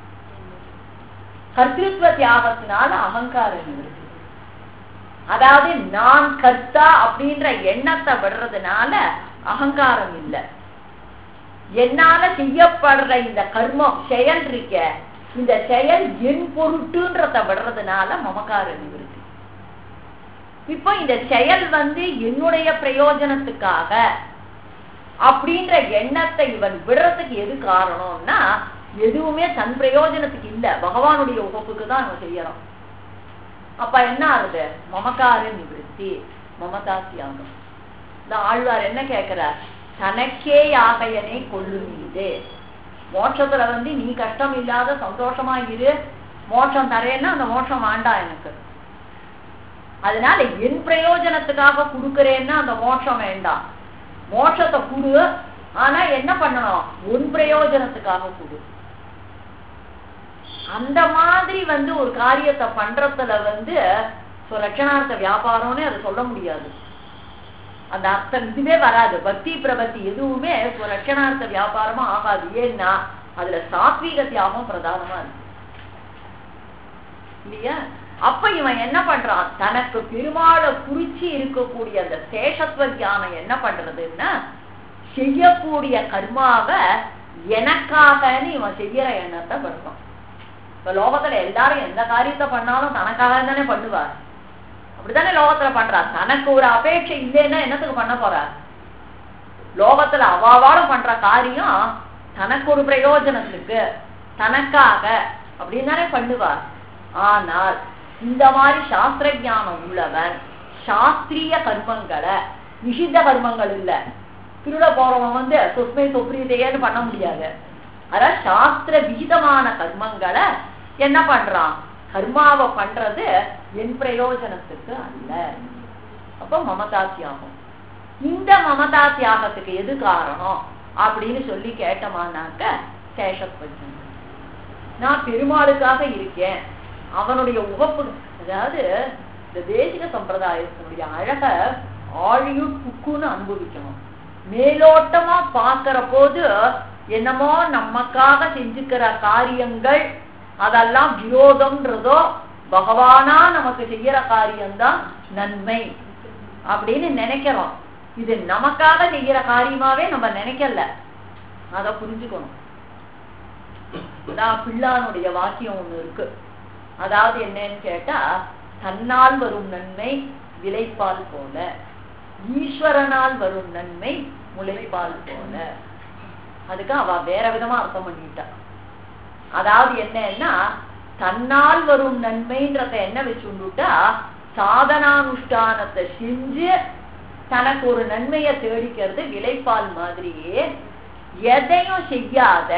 கர்த்திருவ தியாகத்தினால அகங்கார நிவிருத்தி அதாவது நான் கர்த்தா அப்படின்ற எண்ணத்தை விடுறதுனால அகங்காரம் இல்லை என்னால செய்யப்படுற இந்த கர்மம் செயல் இருக்க இந்த செயல் என் பொருட்டுன்றத விடுறதுனால மமகார நிவிருத்தி இப்போ இந்த செயல் வந்து என்னுடைய பிரயோஜனத்துக்காக அப்படின்ற எண்ணத்தை இவன் விடுறதுக்கு எது காரணம்னா எதுவுமே தன் பிரயோஜனத்துக்கு இல்ல பகவானுடைய உகப்புக்கு தான் அவன் செய்யறான் அப்ப என்ன ஆகுது மமகார நிவிருத்தி மமதா தியாகம் இந்த ஆழ்வார் என்ன கேட்கிறார் தனக்கே யாகையனை கொள்ளு மீது மோட்சத்துல வந்து நீ கஷ்டம் இல்லாத சந்தோஷமா இரு மோட்சம் தரேன்னா அந்த மோட்சம் வேண்டாம் எனக்கு அதனால என் பிரயோஜனத்துக்காக கொடுக்கறேன்னா அந்த மோட்சம் வேண்டாம் மோட்சத்தை கொடு ஆனா என்ன பண்ணணும் உன் பிரயோஜனத்துக்காக கொடு அந்த மாதிரி வந்து ஒரு காரியத்தை பண்றதுல வந்து so லட்சணார்த்த வியாபாரம்னு அதை சொல்ல முடியாது அந்த அர்த்தம் இதுவே வராது பக்தி பிரபத்தி எதுவுமே so லட்சணார்த்த வியாபாரமா ஆகாது ஏன்னா அதுல சாத்வீக தியாகம் பிரதானமா இருக்கு இல்லையா அப்ப இவன் என்ன பண்றான் தனக்கு பெருமாளை குறிச்சு இருக்கக்கூடிய அந்த சேஷத்துவ ஞானம் என்ன பண்றதுன்னா செய்யக்கூடிய கர்மாவை எனக்காகன்னு இவன் செய்யற எண்ணத்தை பண்றான் இப்ப லோகத்துல எல்லாரும் எந்த காரியத்தை பண்ணாலும் தனக்காக தானே பண்ணுவார் அப்படித்தானே லோகத்துல பண்றா தனக்கு ஒரு அபேட்சை இல்லைன்னா என்னத்துக்கு பண்ண போறா லோகத்துல அவாவாலும் பண்ற காரியம் தனக்கு ஒரு பிரயோஜனத்துக்கு தனக்காக அப்படின்னு தானே பண்ணுவார் ஆனால் இந்த மாதிரி சாஸ்திர ஞானம் உள்ளவன் சாஸ்திரிய கர்மங்களை நிஷித்த கர்மங்கள் இல்ல திருட போறவன் வந்து சுஸ்மை சுப்ரீதையன்னு பண்ண முடியாது அதான் சாஸ்திர விகிதமான கர்மங்களை என்ன பண்றான் கர்மாவை பண்றது என் பிரயோஜனத்துக்கு அல்ல அப்போ மமதா தியாகம் இந்த மமதா தியாகத்துக்கு எது காரணம் அப்படின்னு சொல்லி கேட்டோமானாக்க சேஷத்வஜன் நான் பெருமாளுக்காக இருக்கேன் அவனுடைய உகப்பு அதாவது இந்த தேசிக சம்பிரதாயத்தினுடைய அழக ஆழியுட் புக்குன்னு அனுபவிக்கணும் மேலோட்டமா பார்க்கிற போது என்னமோ நமக்காக செஞ்சுக்கிற காரியங்கள் அதெல்லாம் விரோதம்ன்றதோ பகவானா நமக்கு செய்யற காரியம்தான் நன்மை அப்படின்னு நினைக்கிறோம் இது நமக்காக செய்யற காரியமாவே நம்ம நினைக்கல அத புரிஞ்சுக்கணும் அதான் பிள்ளானுடைய வாக்கியம் ஒண்ணு இருக்கு அதாவது என்னன்னு கேட்டா தன்னால் வரும் நன்மை விளைப்பால் போல ஈஸ்வரனால் வரும் நன்மை முளைப்பால் போல அதுக்கு அவ வேற விதமா அர்த்தம் பண்ணிட்டா அதாவது என்னன்னா தன்னால் வரும் நன்மைன்றத என்ன வச்சுட்டா சாதனானுஷ்டானத்தை செஞ்சு தனக்கு ஒரு நன்மையை தேடிக்கிறது விளைப்பால் மாதிரியே எதையும் செய்யாத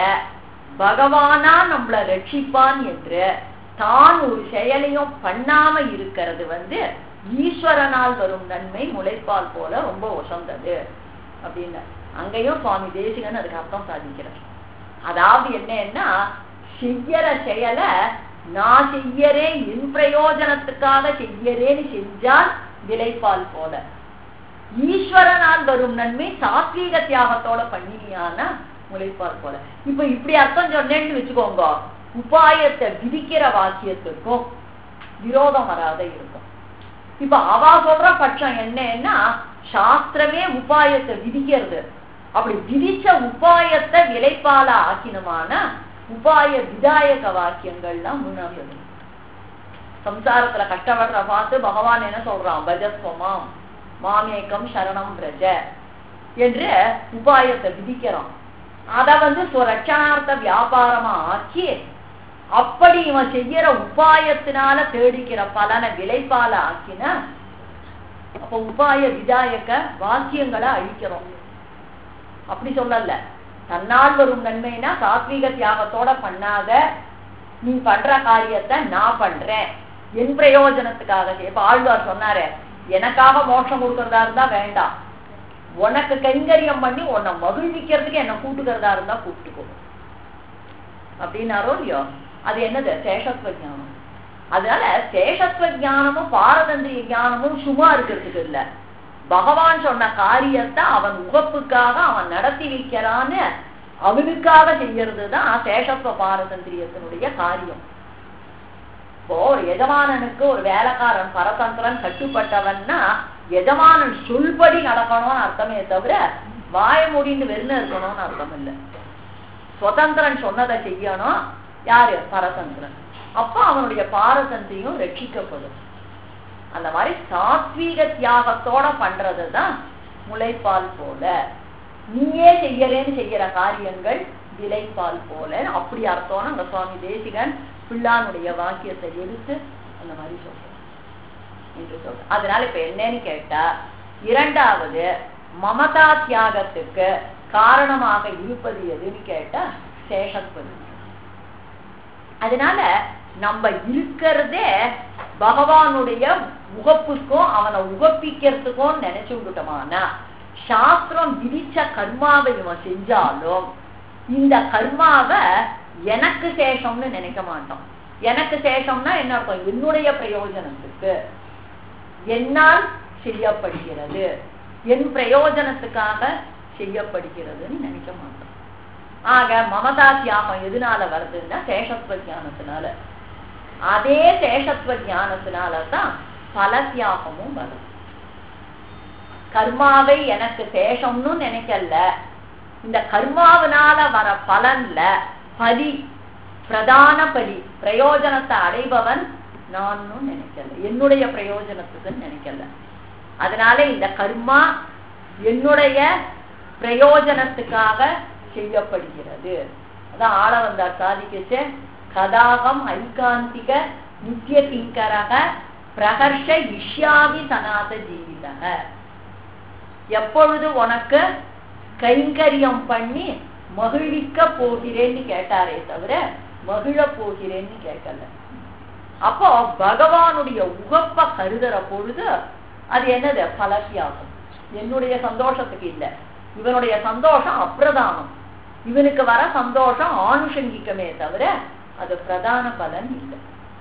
பகவானா நம்மள ரட்சிப்பான் என்று தான் ஒரு செயலையும் பண்ணாம இருக்கிறது வந்து ஈஸ்வரனால் வரும் நன்மை முளைப்பால் போல ரொம்ப உசந்தது அப்படின்னு அங்கேயும் சுவாமி தேசிகன் அதுக்கு அர்த்தம் சாதிக்கிறார் அதாவது என்னன்னா செய்யற செயலை நான் செய்யறேன் என் பிரயோஜனத்துக்காக செய்யறேன்னு செஞ்சால் விளைப்பால் போல ஈஸ்வரனால் வரும் நன்மை சாத்வீக தியாகத்தோட பண்ணினியானா முளைப்பால் போல இப்ப இப்படி அர்த்தம் சொன்னேன்னு வச்சுக்கோங்க உபாயத்தை விதிக்கிற வாக்கியத்துக்கும் விரோதம் வராத இருக்கும் இப்ப அவ சொல்ற பட்சம் என்னன்னா சாஸ்திரமே உபாயத்தை விதிக்கிறது அப்படி விதிச்ச உபாயத்தை விளைப்பால ஆக்கினமான உபாய விதாயக வாக்கியங்கள்லாம் முன்னாடி சம்சாரத்துல கஷ்டப்படுற பார்த்து பகவான் என்ன சொல்றான் பஜஸ்வமாம் மாமேக்கம் சரணம் பிரஜ என்று உபாயத்தை விதிக்கிறான் அத வந்து சுரட்சணார்த்த வியாபாரமா ஆக்கி அப்படி இவன் செய்யற உபாயத்தினால தேடிக்கிற பலனை விளைப்பால ஆக்கினா அப்ப உபாய விதாயக வாக்கியங்களை அழிக்கிறோம் அப்படி சொல்லல தன்னால் வரும் நன்மைனா சாத்வீக தியாகத்தோட பண்ணாத நீ பண்ற காரியத்தை நான் பண்றேன் என் பிரயோஜனத்துக்காக செய்~ இப்ப ஆழ்வார் சொன்னாரே எனக்காக மோட்சம் கொடுக்கறதா இருந்தா வேண்டாம் உனக்கு கைங்கரியம் பண்ணி உன்னை மகிழ்விக்கிறதுக்கு என்ன கூட்டுக்கிறதா இருந்தா கூப்பிட்டுக்கோ அப்படின்னாரோ இல்லையோ அது என்னது சேஷத்துவ ஞானம் அதனால சேஷத்துவ ஞானமும் பாரதந்திரிய ஞானமும் சும்மா இருக்கிறதுக்கு இல்ல பகவான் சொன்ன காரியத்தை அவன் உகப்புக்காக அவன் நடத்தி வைக்கிறான்னு அவனுக்காக செய்யறது தான் சேஷத்துவ பாரதந்திரியத்தினுடைய காரியம் இப்போ ஒரு எஜமானனுக்கு ஒரு வேலைக்காரன் பரதந்திரன் கட்டுப்பட்டவன்னா எஜமானன் சொல்படி நடக்கணும்னு அர்த்தமே தவிர வாய மூடின்னு வெளில இருக்கணும்னு அர்த்தம் இல்லை சுதந்திரன் சொன்னதை செய்யணும் யாரு பரதந்திரன் அப்ப அவனுடைய பாரதந்திரியம் ரட்சிக்கப்படும் அந்த மாதிரி சாத்வீக தியாகத்தோட பண்றதுதான் முளைப்பால் போல நீயே செய்யறேன்னு செய்யற காரியங்கள் விளைப்பால் போல அப்படி அர்த்தம்னு அந்த சுவாமி தேசிகன் பிள்ளானுடைய வாக்கியத்தை எடுத்து அந்த மாதிரி சொல்றேன் என்று சொல்ற அதனால இப்ப என்னன்னு கேட்டா இரண்டாவது மமதா தியாகத்துக்கு காரணமாக இருப்பது எதுன்னு கேட்டா சேஷத்துவம் அதனால நம்ம இருக்கிறதே பகவானுடைய உகப்புக்கும் அவனை உகப்பிக்கிறதுக்கும் நினைச்சு விட்டுட்டோமானா சாஸ்திரம் விதிச்ச கர்மாவை இவன் செஞ்சாலும் இந்த கர்மாவை எனக்கு சேஷம்னு நினைக்க மாட்டோம் எனக்கு சேஷம்னா என்ன அர்த்தம் என்னுடைய பிரயோஜனத்துக்கு என்னால் செய்யப்படுகிறது என் பிரயோஜனத்துக்காக செய்யப்படுகிறதுன்னு நினைக்க மாட்டோம் ஆக மமதா தியாகம் எதனால வருதுன்னா சேஷத்துவ ஞானத்தினால அதே சேஷத்துவ ஞானத்தினால தான் பல தியாகமும் வரும் கர்மாவை எனக்கு சேஷம்னு நினைக்கல இந்த கர்மாவனால வர பலன்ல பலி பிரதான பலி பிரயோஜனத்தை அடைபவன் நானும் நினைக்கல என்னுடைய பிரயோஜனத்துக்கு நினைக்கல அதனால இந்த கர்மா என்னுடைய பிரயோஜனத்துக்காக செய்யப்படுகிறது அதான் ஆள வந்தார் சாதிக்கச்சு கதாகம் ஐகாந்திக நித்திய கிங்கரக பிரகர்ஷ இஷ்யாமி சனாத ஜீவிதக எப்பொழுது உனக்கு கைங்கரியம் பண்ணி மகிழ்விக்க போகிறேன்னு கேட்டாரே தவிர மகிழ போகிறேன்னு கேட்கல அப்போ பகவானுடைய உகப்ப கருதுற பொழுது அது என்னது பலசியாகும் என்னுடைய சந்தோஷத்துக்கு இல்ல இவனுடைய சந்தோஷம் அப்பிரதானம் இவனுக்கு வர சந்தோஷம் ஆணுஷங்கிக்கமே தவிர அது பிரதான பலன் இல்லை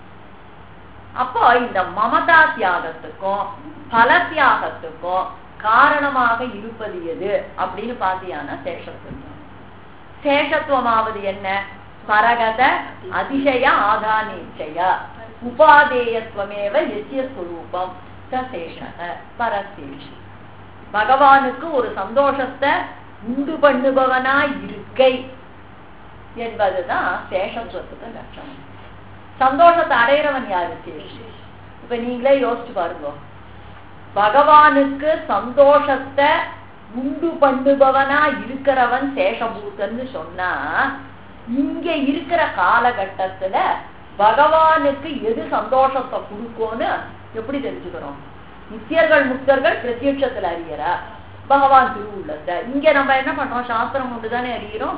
அப்போ இந்த மமதா தியாகத்துக்கும் பல தியாகத்துக்கும் காரணமாக இருப்பது எது அப்படின்னு பாத்தியான சேஷத்துவம் சேஷத்துவமாவது என்ன பரகத அதிசய ஆதானீச்சய உபாதேயத்துவமேவ எசிய ஸ்வரூபம் சேஷக பரசேஷி பகவானுக்கு ஒரு சந்தோஷத்தை உண்டு பண்ணுபவனா இருக்கை என்பதுதான் சேஷத்துவத்துக்கு லட்சணம் சந்தோஷத்தை அடையிறவன் யாரு சேஷி இப்ப நீங்களே யோசிச்சு பாருங்க பகவானுக்கு சந்தோஷத்தை உண்டு பண்ணுபவனா இருக்கிறவன் சேஷபூத்தன்னு சொன்னா இங்க இருக்கிற காலகட்டத்துல பகவானுக்கு எது சந்தோஷத்தை கொடுக்கும்னு எப்படி தெரிஞ்சுக்கிறோம் நித்தியர்கள் முக்தர்கள் பிரத்யட்சத்துல அறியறா பகவான் திருவுள்ளத்தை இங்க நம்ம என்ன பண்றோம் சாஸ்திரம் கொண்டு தானே அறிகிறோம்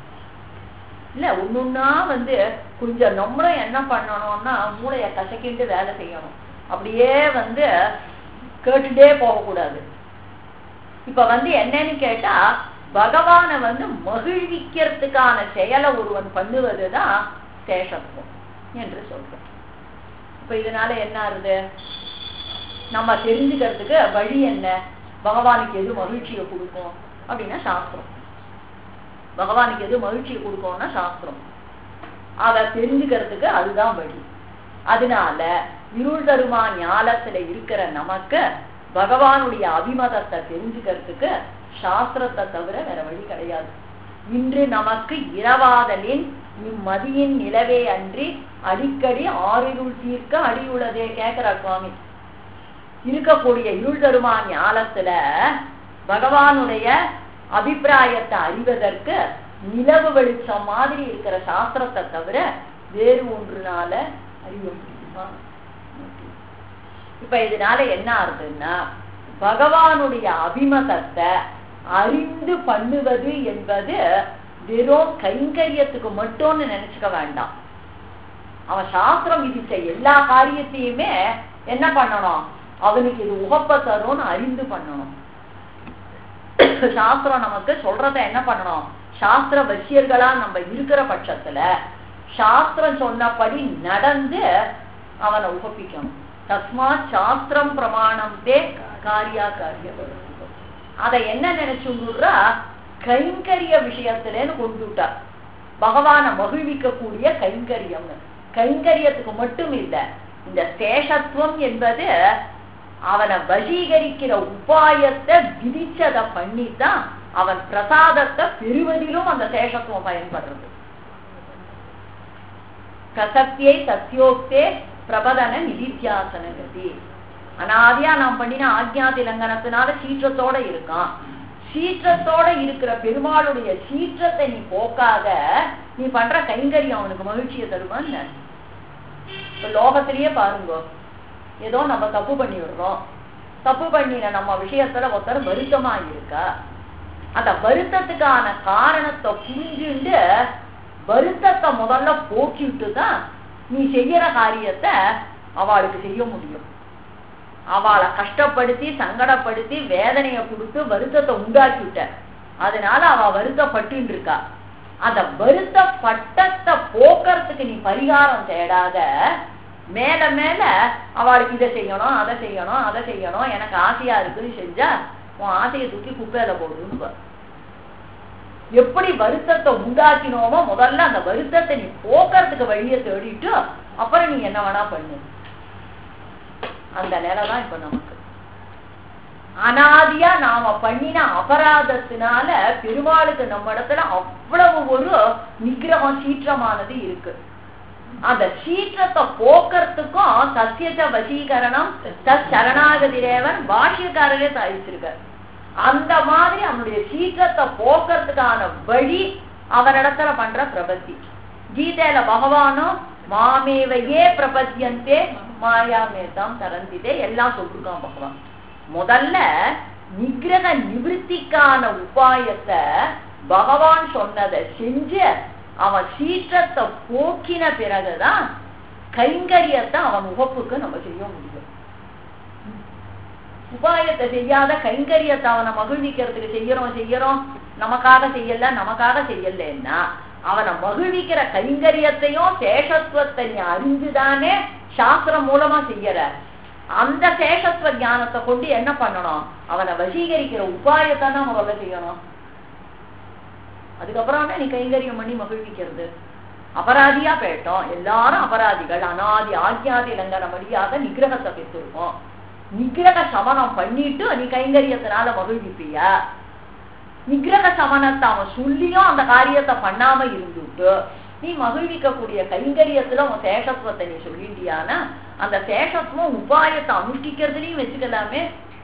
இல்ல ஒண்ணுன்னா வந்து கொஞ்சம் நம்மளும் என்ன பண்ணணும்னா மூளைய கசக்கிண்டு வேலை செய்யணும் அப்படியே வந்து கேட்டுட்டே போகக்கூடாது இப்ப வந்து என்னன்னு கேட்டா பகவானை வந்து மகிழ்விக்கிறதுக்கான செயலை ஒருவன் பண்ணுவதுதான் சேஷத்துவம் என்று சொல்றோம் இப்ப இதனால என்ன ஆறுது நம்ம தெரிஞ்சுக்கிறதுக்கு வழி என்ன பகவானுக்கு எது மகிழ்ச்சியை கொடுக்கும் அப்படின்னா சாஸ்திரம் பகவானுக்கு எது மகிழ்ச்சியை கொடுக்கும்னா சாஸ்திரம் அதை தெரிஞ்சுக்கிறதுக்கு அதுதான் வழி அதனால இருள் தருமா ஞாலத்துல இருக்கிற நமக்கு பகவானுடைய அபிமதத்தை தெரிஞ்சுக்கிறதுக்கு சாஸ்திரத்தை தவிர வேற வழி கிடையாது இன்று நமக்கு இரவாதலின் இம்மதியின் நிலவே அன்றி அடிக்கடி ஆறிருள் தீர்க்க அடியுள்ளதே கேட்கிறார் சுவாமி இருக்கக்கூடிய இருள் தருமா ஞாலத்துல பகவானுடைய அபிப்பிராயத்தை அறிவதற்கு நிலவு வெளிச்சம் மாதிரி இருக்கிற சாஸ்திரத்தை தவிர வேறு ஒன்றுனால அறிய முடியுமா இப்ப இதனால என்ன ஆகுதுன்னா பகவானுடைய அபிமதத்தை அறிந்து பண்ணுவது என்பது வெறும் கைங்கரியத்துக்கு மட்டும்னு நினைச்சுக்க வேண்டாம் அவன் சாஸ்திரம் விதிச்ச எல்லா காரியத்தையுமே என்ன பண்ணணும் அவனுக்கு இது உகப்ப தரும்னு அறிந்து பண்ணணும் சாஸ்திரம் நமக்கு சொல்றத என்ன பண்ணணும் சாஸ்திர வசியர்களா நம்ம இருக்கிற பட்சத்துல சாஸ்திரம் சொன்னபடி நடந்து அவனை உகப்பிக்கணும் தஸ்மாத் சாஸ்திரம் பிரமாணம் தே காரியா காரிய அதை என்ன நினைச்சுடுறா கைங்கரிய விஷயத்திலேன்னு கொண்டுட்டா பகவானை மகிழ்விக்கக்கூடிய கைங்கரியம்னு கைங்கரியத்துக்கு மட்டும் இல்ல இந்த சேஷத்துவம் என்பது அவனை வசீகரிக்கிற உபாயத்தை விதிச்சதை பண்ணித்தான் அவன் பிரசாதத்தை பெறுவதிலும் அந்த சேஷத்துவம் பயன்படுறது கசத்தியை சத்தியோக்தே பிரபதன நிதித்தியாசன கதி அனாதியா நாம் பண்ணின ஆக்ஞாதி லங்கனத்தினால சீற்றத்தோட இருக்கான் சீற்றத்தோட இருக்கிற பெருமாளுடைய சீற்றத்தை நீ போக்காத நீ பண்ற கைங்கரியம் அவனுக்கு மகிழ்ச்சியை தருவான்னு இப்ப லோகத்திலேயே பாருங்க ஏதோ நம்ம தப்பு பண்ணி விடுறோம் தப்பு பண்ணின நம்ம விஷயத்துல ஒருத்தர் வருத்தமா இருக்கா அந்த வருத்தத்துக்கான காரணத்தை புரிஞ்சுண்டு வருத்தத்தை முதல்ல போக்கிட்டு தான் நீ செய்யற காரியத்தை அவளுக்கு செய்ய முடியும் அவளை கஷ்டப்படுத்தி சங்கடப்படுத்தி வேதனையை கொடுத்து வருத்தத்தை உண்டாக்கி விட்ட அதனால அவ வருத்தப்பட்டு இருக்கா அந்த வருத்தப்பட்டத்தை போக்குறதுக்கு நீ பரிகாரம் தேடாத மேல மேல அவளுக்கு இதை செய்யணும் அதை செய்யணும் அதை செய்யணும் எனக்கு ஆசையா இருக்குன்னு செஞ்சா உன் ஆசையை தூக்கி குப்பையில போடுன்னு எப்படி வருத்தத்தை உண்டாக்கினோமோ முதல்ல அந்த வருத்தத்தை நீ போக்குறதுக்கு வழியை தேடிட்டு அப்புறம் நீ என்ன வேணா பண்ணு அந்த நிலை தான் இப்ப நமக்கு அனாதியா நாம பண்ணின அபராதத்தினால பெருமாளுக்கு நம்ம இடத்துல அவ்வளவு ஒரு நிகிரகம் சீற்றமானது இருக்கு அந்த சீற்றத்தை போக்குறதுக்கும் சத்தியத்த வசீகரணம் தத் சரணாகதி தேவன் பாஷ்யக்காரரே சாதிச்சிருக்கார் அந்த மாதிரி அவனுடைய சீற்றத்தை போக்குறதுக்கான வழி அவரிடத்துல பண்ற பிரபத்தி கீதையில பகவானும் மாமேவையே பிரபத்தியந்தே மாயாமேதாம் தரந்திதே எல்லாம் சொல்லிருக்கான் பகவான் முதல்ல நிகிரக நிவர்த்திக்கான உபாயத்தை பகவான் சொன்னதை செஞ்சு அவன் சீற்றத்தை போக்கின பிறகுதான் கைங்கரியத்தை அவன் முகப்புக்கு நம்ம செய்ய முடியும் உபாயத்தை செய்யாத கைங்கரியத்தை அவனை மகிழ்விக்கிறதுக்கு செய்யறோம் செய்யறோம் நமக்காக செய்யல நமக்காக செய்யலன்னா அவனை மகிழ்விக்கிற கைங்கரியத்தையும் சேஷத்துவத்தை நீ அறிஞ்சுதானே சாஸ்திரம் மூலமா செய்யற அந்த சேஷத்துவ ஞானத்தை கொண்டு என்ன பண்ணணும் அவனை வசீகரிக்கிற உபாயத்தை தான் முதல்ல செய்யணும் அதுக்கப்புறம் நீ கைங்கரியம் பண்ணி மகிழ்விக்கிறது அபராதியா போயிட்டோம் எல்லாரும் அபராதிகள் அனாதி ஆக்கியாதி லங்கனம் வழியாக நிகிரகத்தை பெற்றிருக்கோம் நிகிரக சமனம் பண்ணிட்டு நீ கைங்கரியத்தினால மகிழ்விப்பியா நிகிரக சமனத்தை அவன் சொல்லியும் அந்த காரியத்தை பண்ணாம இருந்துட்டு நீ மகிழ்விக்கக்கூடிய கைங்கரியத்துல உன் சேஷத்துவத்தை நீ சொல்லிட்டியானா அந்த சேஷத்துவம் உபாயத்தை அனுஷ்டிக்கிறதுலயும் வச்சுக்கலாமே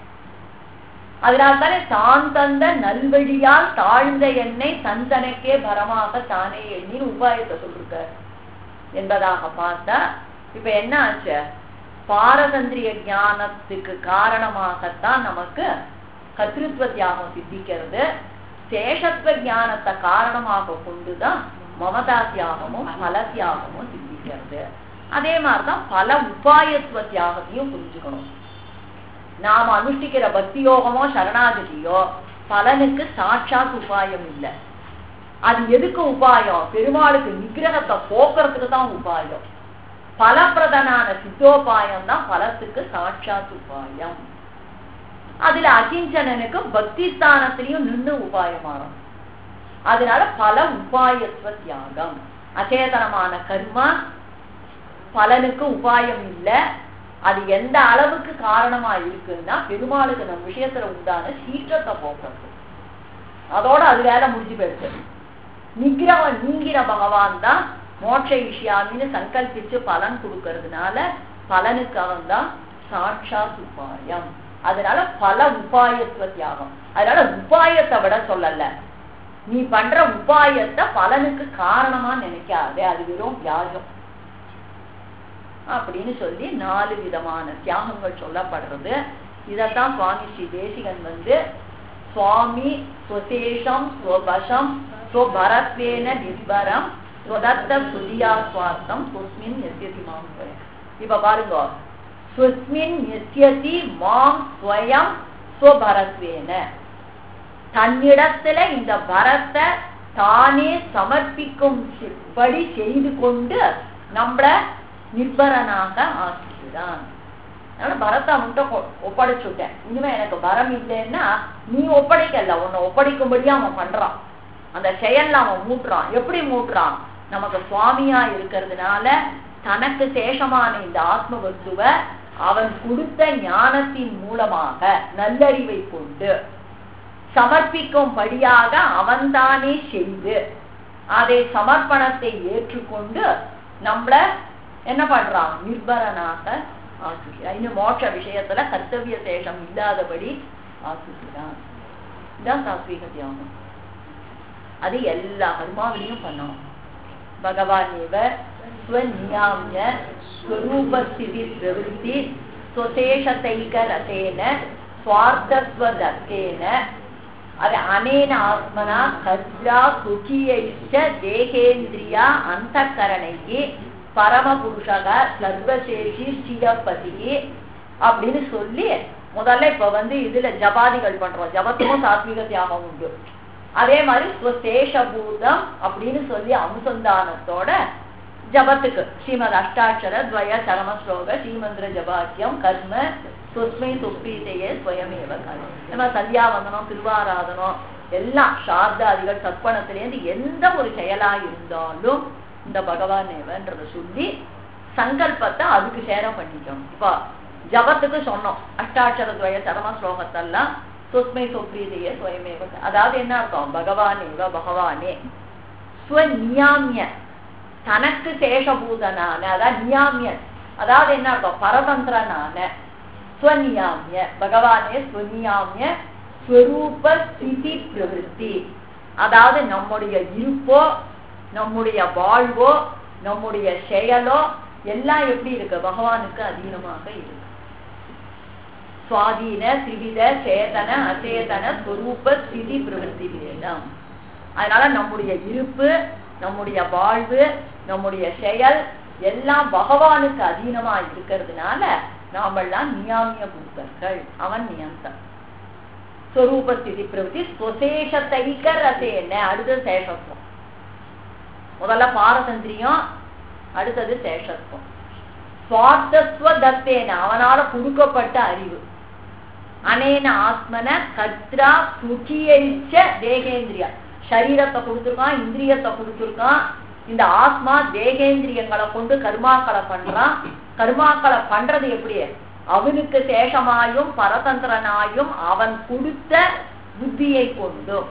அதனால்தானே தான் தந்த நல்வழியால் தாழ்ந்த எண்ணெய் தந்தனக்கே பரமாக தானே எண்ணின்னு உபாயத்தை சொல்லிருக்க என்பதாக பார்த்தா இப்ப என்ன ஆச்சு பாரதந்திரிய ஞானத்துக்கு காரணமாகத்தான் நமக்கு கத்திருத்வ தியாகம் சித்திக்கிறது சேஷத்துவ ஞானத்தை காரணமாக கொண்டுதான் மமதா தியாகமும் பல தியாகமும் சித்திக்கிறது அதே மாதிரிதான் பல உபாயத்துவ தியாகத்தையும் புரிஞ்சுக்கணும் நாம அனுஷ்டிக்கிற பக்தி யோகமோ சரணாகதியோ பலனுக்கு சாட்சாத் உபாயம் இல்லை அது எதுக்கு உபாயம் பெருமாளுக்கு நிகிரகத்தை போக்குறதுக்கு தான் உபாயம் பலப்பிரதனான சித்தோபாயம் தான் பலத்துக்கு சாட்சாத் உபாயம் அதுல அகிஞ்சனனுக்கு பக்தி ஸ்தானத்திலையும் நின்று உபாயமாறும் அதனால பல உபாயத்துவ தியாகம் அச்சேதனமான கர்மா பலனுக்கு உபாயம் இல்லை அது எந்த அளவுக்கு காரணமா இருக்குன்னா பெருமாளுக்கு நம்ம விஷயத்துல உண்டான சீற்றத்தை போக்குறது அதோட அது வேலை முடிஞ்சு போயிடுச்சு நிகிரகம் நீங்கிற பகவான் தான் மோட்ச விஷயாமின்னு சங்கல்பிச்சு பலன் கொடுக்கறதுனால பலனுக்கு அவன் தான் சாட்சாத் உபாயம் அதனால பல உபாயத்துவ தியாகம் அதனால உபாயத்தை விட சொல்லல நீ பண்ற உபாயத்தை பலனுக்கு காரணமா நினைக்காதே அது வெறும் வியாஜம் அப்படின்னு சொல்லி நாலு விதமான தியாகங்கள் சொல்லப்படுறது இதத்தான் சுவாமி ஸ்ரீ தேசிகன் வந்து சுவாமி ஸ்வசேஷம் ஸ்வபஷம் ஸ்வபரத்வேன நிர்பரம் ஸ்வதத்த சுதியா சுவார்த்தம் சுஸ்மின் நித்தியதி மாம் இப்ப பாருங்க சுஸ்மின் நித்தியதி மாம் ஸ்வயம் ஸ்வபரத்வேன தன்னிடத்துல இந்த பரத்தை தானே சமர்ப்பிக்கும் படி செய்து கொண்டு நம்மள நிர்பரனாக ஆக்குகிறான் அதனால பரத்தை அவன்கிட்ட ஒப்படைச்சுட்டேன் இனிமே எனக்கு பரம் இல்லைன்னா நீ ஒப்படைக்கல உன்னை ஒப்படைக்கும்படியா அவன் பண்றான் அந்த செயல்ல அவன் மூட்டுறான் எப்படி மூட்டுறான் நமக்கு சுவாமியா இருக்கிறதுனால தனக்கு சேஷமான இந்த ஆத்ம வஸ்துவ அவன் கொடுத்த ஞானத்தின் மூலமாக நல்லறிவை கொண்டு சமர்ப்பிக்கும்படியாக அவன்தானே செய்து அதை சமர்ப்பணத்தை ஏற்றுக்கொண்டு நம்மள என்ன பண்றான் நிர்பரனாக ஆக்குகிறான் இன்னும் மோட்ச விஷயத்துல கர்த்தவிய சேஷம் இல்லாதபடி ஆக்குகிறான் இதான் சாத்வீக தியாகம் அது எல்லா கர்மாவிலையும் பண்ணணும் பகவான் இவர் ஸ்வநியாமிய ஸ்வரூபஸ்திதி பிரவருத்தி ஸ்வசேஷத்தைக ரசேன சுவார்த்தத்வதர்த்தேன அது அனேன ஆத்மனா கத்ரா சுகியைச்ச தேகேந்திரியா அந்த கரணைக்கு பரமபுருஷக சர்வசேஷி ஸ்ரீரபதி அப்படின்னு சொல்லி முதல்ல இப்ப வந்து இதுல ஜபாதிகள் பண்றோம் ஜபத்துக்கும் சாத்விக தியாகம் உண்டு அதே மாதிரி ஸ்வசேஷபூதம் அப்படின்னு சொல்லி அனுசந்தானத்தோட ஜபத்துக்கு ஸ்ரீமத் அஷ்டாட்சர துவய சரம ஸ்லோக ஸ்ரீமந்திர ஜபாக்கியம் கர்ம சுஸ்மை சுப்பீதையே ஸ்வயமேவ கர்மம் நம்ம சந்தியாவந்தனம் திருவாராதனம் எல்லாம் சார்தாதிகள் சற்பணத்திலேருந்து எந்த ஒரு செயலா இருந்தாலும் இந்த பகவான் ஏவன்றத சொல்லி சங்கல்பத்தை அதுக்கு சேரம் பண்ணிக்கணும் இப்போ ஜபத்துக்கு சொன்னோம் அஷ்டாட்சர துவய சரம ஸ்லோகத்தெல்லாம் சொஸ்மை சொப்ரீதையே சுயமேவ அதாவது என்ன அர்த்தம் பகவானேவ பகவானே ஸ்வநியாமிய தனக்கு சேஷபூதனான அதாவது நியாமிய அதாவது என்ன அர்த்தம் பரதந்திரனான ஸ்வநியாமிய பகவானே ஸ்வநியாமிய ஸ்வரூப ஸ்திதி பிரவருத்தி அதாவது நம்முடைய இருப்போ நம்முடைய வாழ்வோ நம்முடைய செயலோ எல்லாம் எப்படி இருக்கு பகவானுக்கு அதீனமாக இருக்கு சுவாதீன திரிவித சேதன அச்சேதன ஸ்வரூப ஸ்திதி பிரவருத்தி வேதம் அதனால நம்முடைய இருப்பு நம்முடைய வாழ்வு நம்முடைய செயல் எல்லாம் பகவானுக்கு அதீனமா இருக்கிறதுனால நாமெல்லாம் நியாமிய பூத்தர்கள் அவன் நியந்தன் ஸ்வரூப ஸ்திதி பிரவருத்தி ஸ்வசேஷத்தைக ரசேன அடுத்தது சேஷத்துவம் முதல்ல பாரதந்திரியம் அடுத்தது சேஷத்துவம் சுவார்த்தஸ்வ தத்தேன அவனால கொடுக்கப்பட்ட அறிவு அனேன ஆத்மன கத்ரா சுகியைச்ச தேகேந்திரியா சரீரத்தை கொடுத்துருக்கான் இந்திரியத்தை கொடுத்துருக்கான் இந்த ஆத்மா தேகேந்திரியங்களை கொண்டு கர்மாக்களை பண்றான் கர்மாக்களை பண்றது எப்படி அவனுக்கு சேஷமாயும் பரதந்திரனாயும் அவன் கொடுத்த புத்தியை கொண்டும்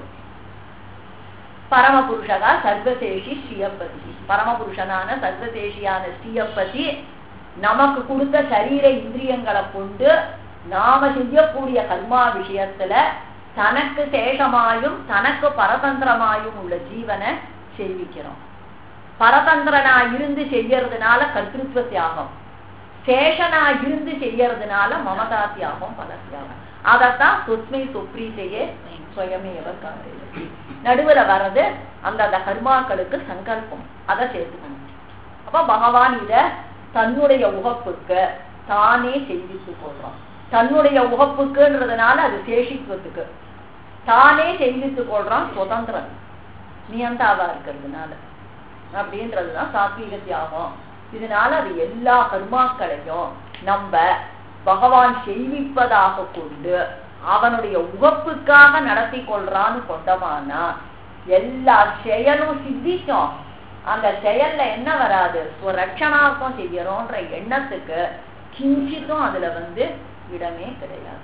பரமபுருஷகா சர்வசேஷி ஸ்ரீயப்பதி பரமபுருஷனான சர்வசேஷியான ஸ்ரீயப்பதி நமக்கு கொடுத்த சரீர இந்திரியங்களை கொண்டு நாம செய்யக்கூடிய கர்மா விஷயத்துல தனக்கு சேஷமாயும் தனக்கு பரதந்திரமாயும் உள்ள ஜீவனை செய்விக்கிறோம் பரதந்திரனா இருந்து செய்யறதுனால கர்த்திருவ தியாகம் சேஷனா இருந்து செய்யறதுனால மமதா தியாகம் பல தியாகம் அதத்தான் சுஸ்மை சுப்ரீத்தையே சுயமேவ காரியத்தை நடுவுல வர்றது அந்த அந்த கர்மாக்களுக்கு சங்கல்பம் அதை சேர்த்துக்கணும் அப்ப பகவான் இத தன்னுடைய உகப்புக்கு தானே செய்வித்து கொள்றான் தன்னுடைய உகப்புக்குன்றதுனால அது சேஷித்துவத்துக்கு தானே செய்வித்து கொள்றான் சுதந்திரன் நியந்தாவா இருக்கிறதுனால அப்படின்றதுதான் சாத்வீக தியாகம் இதனால அது எல்லா கர்மாக்களையும் நம்ம பகவான் செய்விப்பதாக கொண்டு அவனுடைய உகப்புக்காக நடத்தி கொள்றான்னு கொண்டமானா எல்லா செயலும் சித்திக்கும் அந்த செயல்ல என்ன வராது ஒரு ரட்சணார்த்தம் செய்யறோன்ற எண்ணத்துக்கு கிஞ்சித்தும் அதுல வந்து இடமே கிடையாது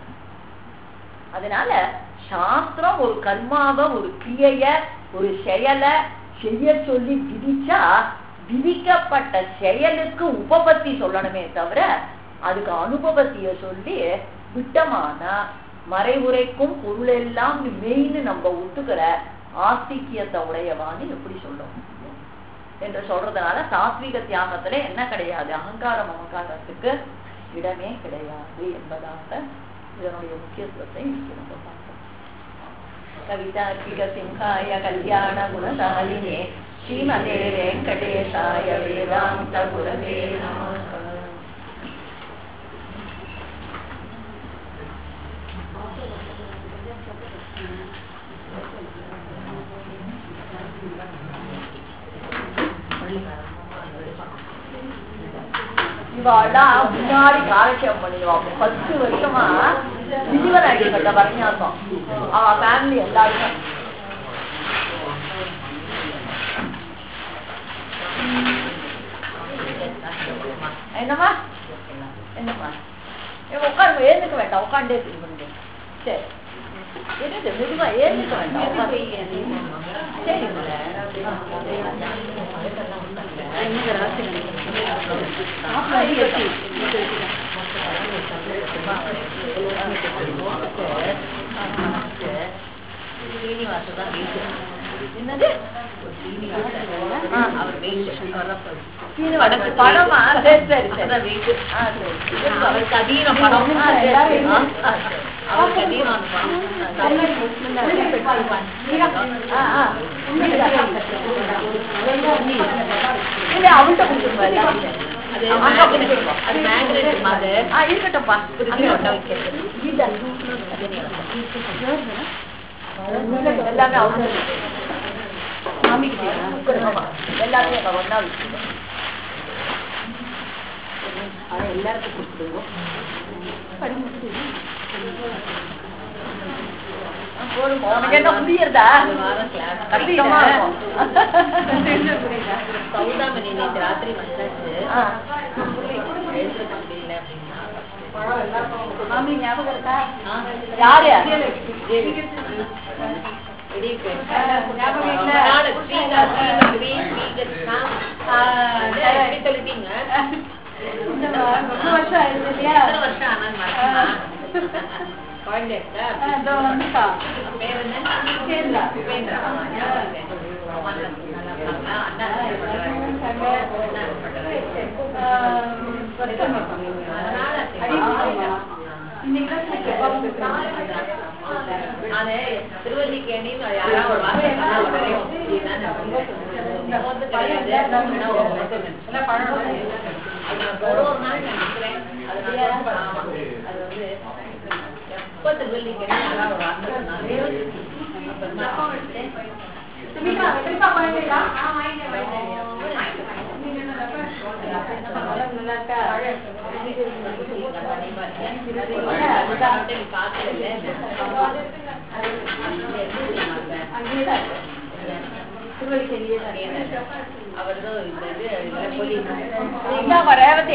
அதனால சாஸ்திரம் ஒரு கர்மாவை ஒரு கிரிய ஒரு செயலை செய்ய சொல்லி விதிச்சா விதிக்கப்பட்ட செயலுக்கு உபபத்தி சொல்லணுமே தவிர அதுக்கு அனுபவத்திய சொல்லி விட்டமானா மறைவுரைக்கும் பொருள் எல்லாம் மெயின் நம்ம ஒத்துக்கிற ஆஸ்திக்கியத்தை உடையவான்னு எப்படி சொல்ல முடியும் என்று சொல்றதுனால சாத்விக தியாகத்துல என்ன கிடையாது அகங்காரம் அகங்காரத்துக்கு இடமே கிடையாது என்பதாக இதனுடைய முக்கியத்துவத்தை இன்னைக்கு நம்ம பார்த்தோம் கவிதார்க்கிக சிங்காய கல்யாண குணசாலினே ஸ்ரீமதே வெங்கடேசாய வேதாந்த குரவே நமः இவாள்லாம் முன்னாடி காலட்சேபம் பண்ணிடுவாங்க பத்து வருஷமா விதிவன் அடிக்கப்பட்ட பரநியாசம் அவ ஃபேமிலி எல்லாருமே என்னம்மா என்னம்மா உட்காந்து ஏந்துக்க வேண்டாம் உட்காண்டே திரும்ப சரி என்னது மெதுவா ஏந்துக்க வேண்டாம் உட்காந்து சரி என்னது சீனிவாசன் படமா சரி சரி சரி ஆ, சரி. அவருக்கு அதீன படம். ஆ, எல்லாரும் ஆ, ஆ, சரி. அவருக்கு அதீன படம். ஆ, ஆ. இல்ல, அவள்கிட்ட கொடுத்துருப்பா எல்லாத்தையும். அது அங்க magnet. கொடுத்துருப்பா. அது magnet மாதிரி. ஆ, இருக்கட்டும்ப்பா. திருப்பி ஒட்ட வைக்கிறது. எல்லாமே அவங்க ஆமா. எல்லாமே அங்க ஒண்ணா வச்சுக்கோ. ஆ, போதும். உனக்கு என்ன புரியுறதா ஒரு வாரம் class. கஷ்டமா இருக்கும். சௌதாமணி நேத்து ராத்திரி வந்தாச்சு ஆ. எழுதுறதுக்கு முடியல அப்படின்னா மாமி ஞாபகம் இருக்கா யாரு ஞாபகம் இல்ல இந்த ரொம்ப வருஷம் ஆயிடுச்சு இல்லையா ஆ, இதோ வந்துட்டா உபேந்திரா. ஆ, வருஷம் அது திருவல்லிக்கேணின்னு யாராவது ஒரு வார்த்தை சொன்னா உடனே இதுதானே ரொம்ப கிடையாது. அது நான் ஒரு ஒரு நாள் நினைக்கிறேன். அது நான் ரொம்ப- ஆமா. அது வந்து எப்ப திருவல்லிக்கேணி யாராவது ஒரு வார்த்தை சொன்னாலே அவர்தான் இந்த இது இதெல்லாம் சொல்லி இந்தாங்க ரேவதி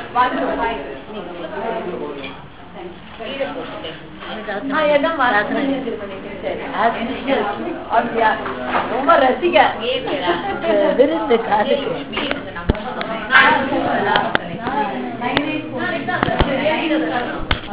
கீழே போட்டுட்டேன் நான் எதுவும் மறந்து சரி அப்படியா ரொம்ப ரசிக விருந்து காதுக்கு நம்ம